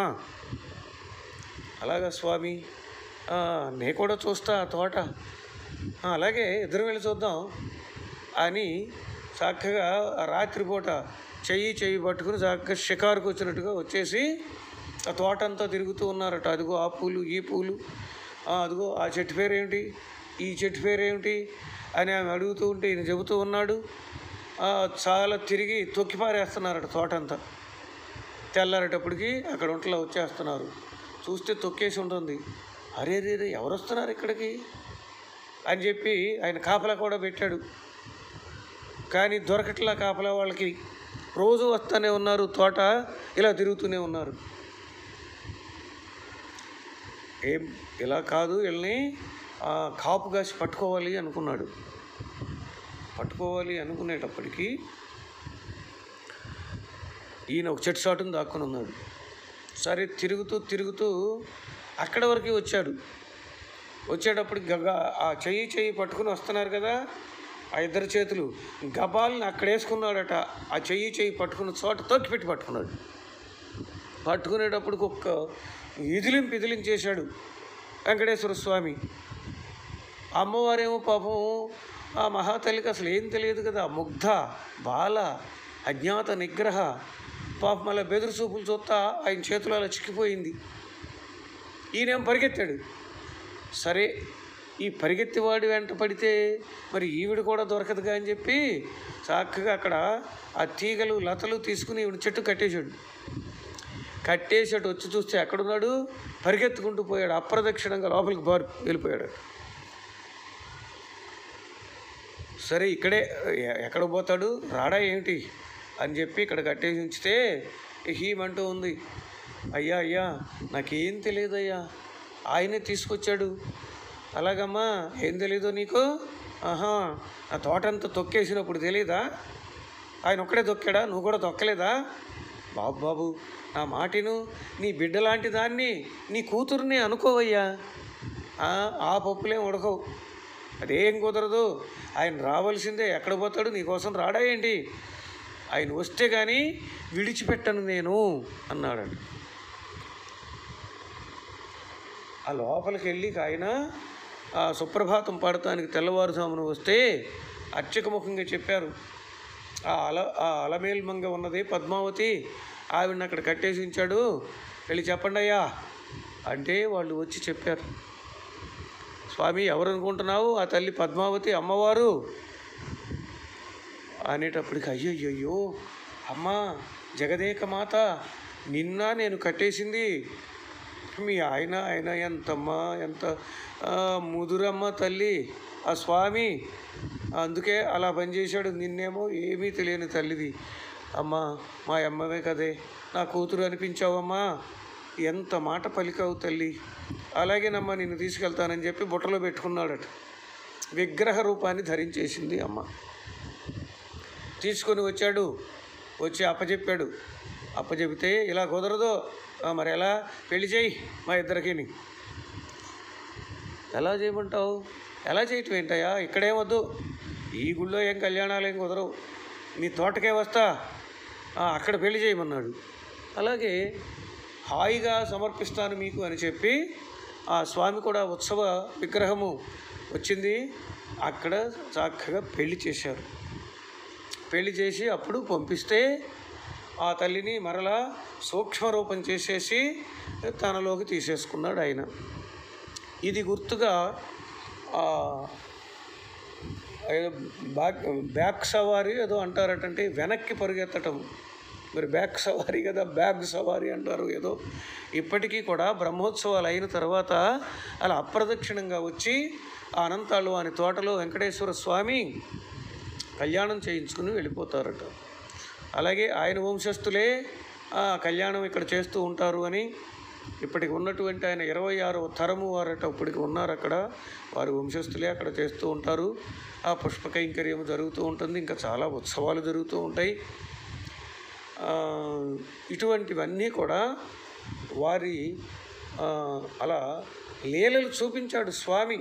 S1: అలాగా స్వామి "ఆ, నే కూడా చూస్తా ఆ తోట "ఆ, అలాగే ఇద్దరం వెళ్ళి చూద్దాం అని చక్కగా ఆ రాత్రిపూట చెయ్యి చెయ్యి పట్టుకుని చక్కగా షికారుకు వచ్చినట్టుగా వచ్చేసి ఆ తోట అంతా తిరుగుతూ ఉన్నారట అదిగో ఆ పూలు ఈ పూలు "ఆ, అదిగో ఆ చెట్టు పేరేమిటి ఈ చెట్టు పేరేమిటి అని ఆమె అడుగుతూ ఉంటే ఈయన చెబుతూ ఉన్నాడు "ఆ, చాలా తిరిగి తొక్కి పారేస్తున్నారట తోటంతా తెల్లారేటప్పటికి అక్కడ ఒంట్లో వచ్చేస్తున్నారు చూస్తే తొక్కేసి ఉంటుంది అరే రే రే ఎవరు వస్తున్నారు ఇక్కడికి అని చెప్పి ఆయన కాపలా కూడా పెట్టాడు కానీ దొరకట్లా కాపలా వాళ్ళకి రోజు వస్తూనే ఉన్నారు తోట ఇలా తిరుగుతూనే ఉన్నారు ఏం ఇలా కాదు వీళ్ళని ఆ, కాపు కాసి పట్టుకోవాలి అనుకున్నాడు పట్టుకోవాలి అనుకునేటప్పటికీ ఈయన ఒక చెట్టు చాటును దాక్కుని ఉన్నాడు సరే తిరుగుతూ తిరుగుతూ అక్కడ వరకు వచ్చాడు వచ్చేటప్పటికి గగ ఆ చెయ్యి చెయ్యి పట్టుకుని వస్తున్నారు కదా ఆ ఇద్దరు చేతులు గబాల్ని అక్కడ వేసుకున్నాడట ఆ చెయ్యి చెయ్యి పట్టుకున్న చోట తొక్కి పెట్టి పట్టుకున్నాడు పట్టుకునేటప్పటికి ఒక్క ఇదిలింపు ఇదిలించేశాడు వెంకటేశ్వర స్వామి అమ్మవారేమో పాపం ఆ మహాతల్లికి అసలు ఏం తెలియదు కదా ముగ్ధ బాల అజ్ఞాత నిగ్రహ పాపం మళ్ళీ బెదురు చూపులు చూస్తా ఆయన చేతులు అలా చిక్కిపోయింది ఈయనేం పరిగెత్తాడు సరే ఈ పరిగెత్తివాడి వెంట పడితే మరి ఈవిడ కూడా దొరకదుగా అని చెప్పి చక్కగా అక్కడ ఆ తీగలు లతలు తీసుకుని ఈవిడ చెట్టు కట్టేశాడు కట్టేసాడు వచ్చి చూస్తే ఎక్కడున్నాడు పరిగెత్తుకుంటూ పోయాడు అప్రదక్షిణంగా లోపలికి బారు వెళ్ళిపోయాడు సరే ఇక్కడే ఎ- ఎక్కడ పోతాడు రాడా ఏమిటి అని చెప్పి ఇక్కడ కట్టేసి ఉంచితే హీమంటూ ఉంది అయ్యా అయ్యా నాకేం తెలియదయ్యా ఆయనే తీసుకొచ్చాడు అలాగమ్మా ఏం తెలీదు నీకు ఆహా ఆ తోటంతా తొక్కేసినప్పుడు తెలీదా ఆయన ఒక్కడే తొక్కాడా నువ్వు కూడా తొక్కలేదా బాబు బాబు నా మాటిను నీ బిడ్డ లాంటి దాన్ని నీ కూతుర్ని అనుకోవయ్యా ఆ, ఆ పప్పులేం ఉడకవు అదేం కుదరదు ఆయన రావాల్సిందే ఎక్కడ పోతాడు నీకోసం రాడా ఏంటి ఆయన వస్తే కానీ విడిచిపెట్టను నేను అన్నాడండి ఆ లోపలికి వెళ్ళి ఆయన ఆ సుప్రభాతం పాడటానికి తెల్లవారుజామున వస్తే అర్చకముఖంగా చెప్పారు ఆ అల ఆ అలమేల్మంగ ఉన్నది పద్మావతి ఆవిడని అక్కడ కట్టేసి ఉంచాడు వెళ్ళి చెప్పండి అయ్యా అంటే వాళ్ళు వచ్చి చెప్పారు స్వామి ఎవరు అనుకుంటున్నావు ఆ తల్లి పద్మావతి అమ్మవారు అనేటప్పటికి అయ్యయ్యో అమ్మ జగదేక మాత నిన్న నేను కట్టేసింది మీ ఆయన ఆయన ఎంతమ్మా ఎంత ఆ, ముదురమ్మ తల్లి ఆ స్వామి అందుకే అలా పనిచేశాడు నిన్నేమో ఏమీ తెలియని తల్లిది అమ్మా మా అమ్మవే కదే నా కూతురు అనిపించావమ్మా ఎంత మాట పలికావు తల్లి అలాగేనమ్మా నిన్ను తీసుకెళ్తానని చెప్పి బుట్టలో పెట్టుకున్నాడట విగ్రహ రూపాన్ని ధరించేసింది అమ్మ తీసుకొని వచ్చాడు వచ్చి అప్పచెప్పాడు అప్పచెపితే ఇలా కుదరదు "ఆ, మరి ఎలా పెళ్లి చేయి మా ఇద్దరికిని ఎలా చేయమంటావు ఎలా చేయటం ఏంటయ్యా ఇక్కడేం వద్దు ఈ గుళ్ళో ఏం కళ్యాణాలు ఏం కుదరవు నీ తోటకే వస్తా "ఆ, అక్కడ పెళ్లి చేయమన్నాడు అలాగే హాయిగా సమర్పిస్తాను మీకు అని చెప్పి ఆ స్వామి కూడా ఉత్సవ విగ్రహము వచ్చింది అక్కడ చక్కగా పెళ్లి చేశారు పెళ్లి చేసి అప్పుడు పంపిస్తే ఆ తల్లిని మరలా సూక్ష్మ రూపం చేసేసి తనలోకి తీసేసుకున్నాడు ఆయన ఇది గుర్తుగా ఆ, ఏదో బ్యాక్ బ్యాక్ సవారీ ఏదో అంటారటంటే వెనక్కి పరిగెత్తటం మరి బ్యాక్ సవారీ కదా బ్యాగ్ సవారీ అంటారు ఏదో ఇప్పటికీ కూడా బ్రహ్మోత్సవాలు అయిన తర్వాత అలా అప్రదక్షిణంగా వచ్చి ఆ అనంతాళ్ళు అని తోటలో వెంకటేశ్వర స్వామి కళ్యాణం చేయించుకుని వెళ్ళిపోతారట అలాగే ఆయన వంశస్థులే ఆ కళ్యాణం ఇక్కడ చేస్తూ ఉంటారు అని ఇప్పటికి ఉన్నటువంటి ఆయన ఇరవై ఆరవ తరము వారట ఇప్పటికి ఉన్నారు అక్కడ వారి వంశస్థులే అక్కడ చేస్తూ ఉంటారు ఆ పుష్ప కైంకర్యం జరుగుతూ ఉంటుంది ఇంకా చాలా ఉత్సవాలు జరుగుతూ ఉంటాయి ఆ, ఇటువంటివన్నీ కూడా వారి ఆ, అలా లీలలు చూపించాడు స్వామి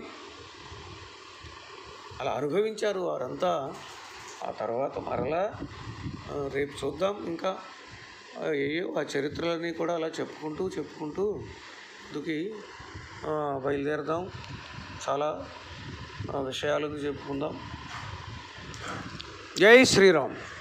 S1: అలా అనుభవించారు వారంతా ఆ తర్వాత మరలా ఆ, రేపు చూద్దాం ఇంకా ఆ, ఏయో ఆ చరిత్రలన్నీ కూడా అలా చెప్పుకుంటూ చెప్పుకుంటూ ముందుకి ఆ, బయలుదేరదాం చాలా ఆ, విషయాలను చెప్పుకుందాం జై శ్రీరామ్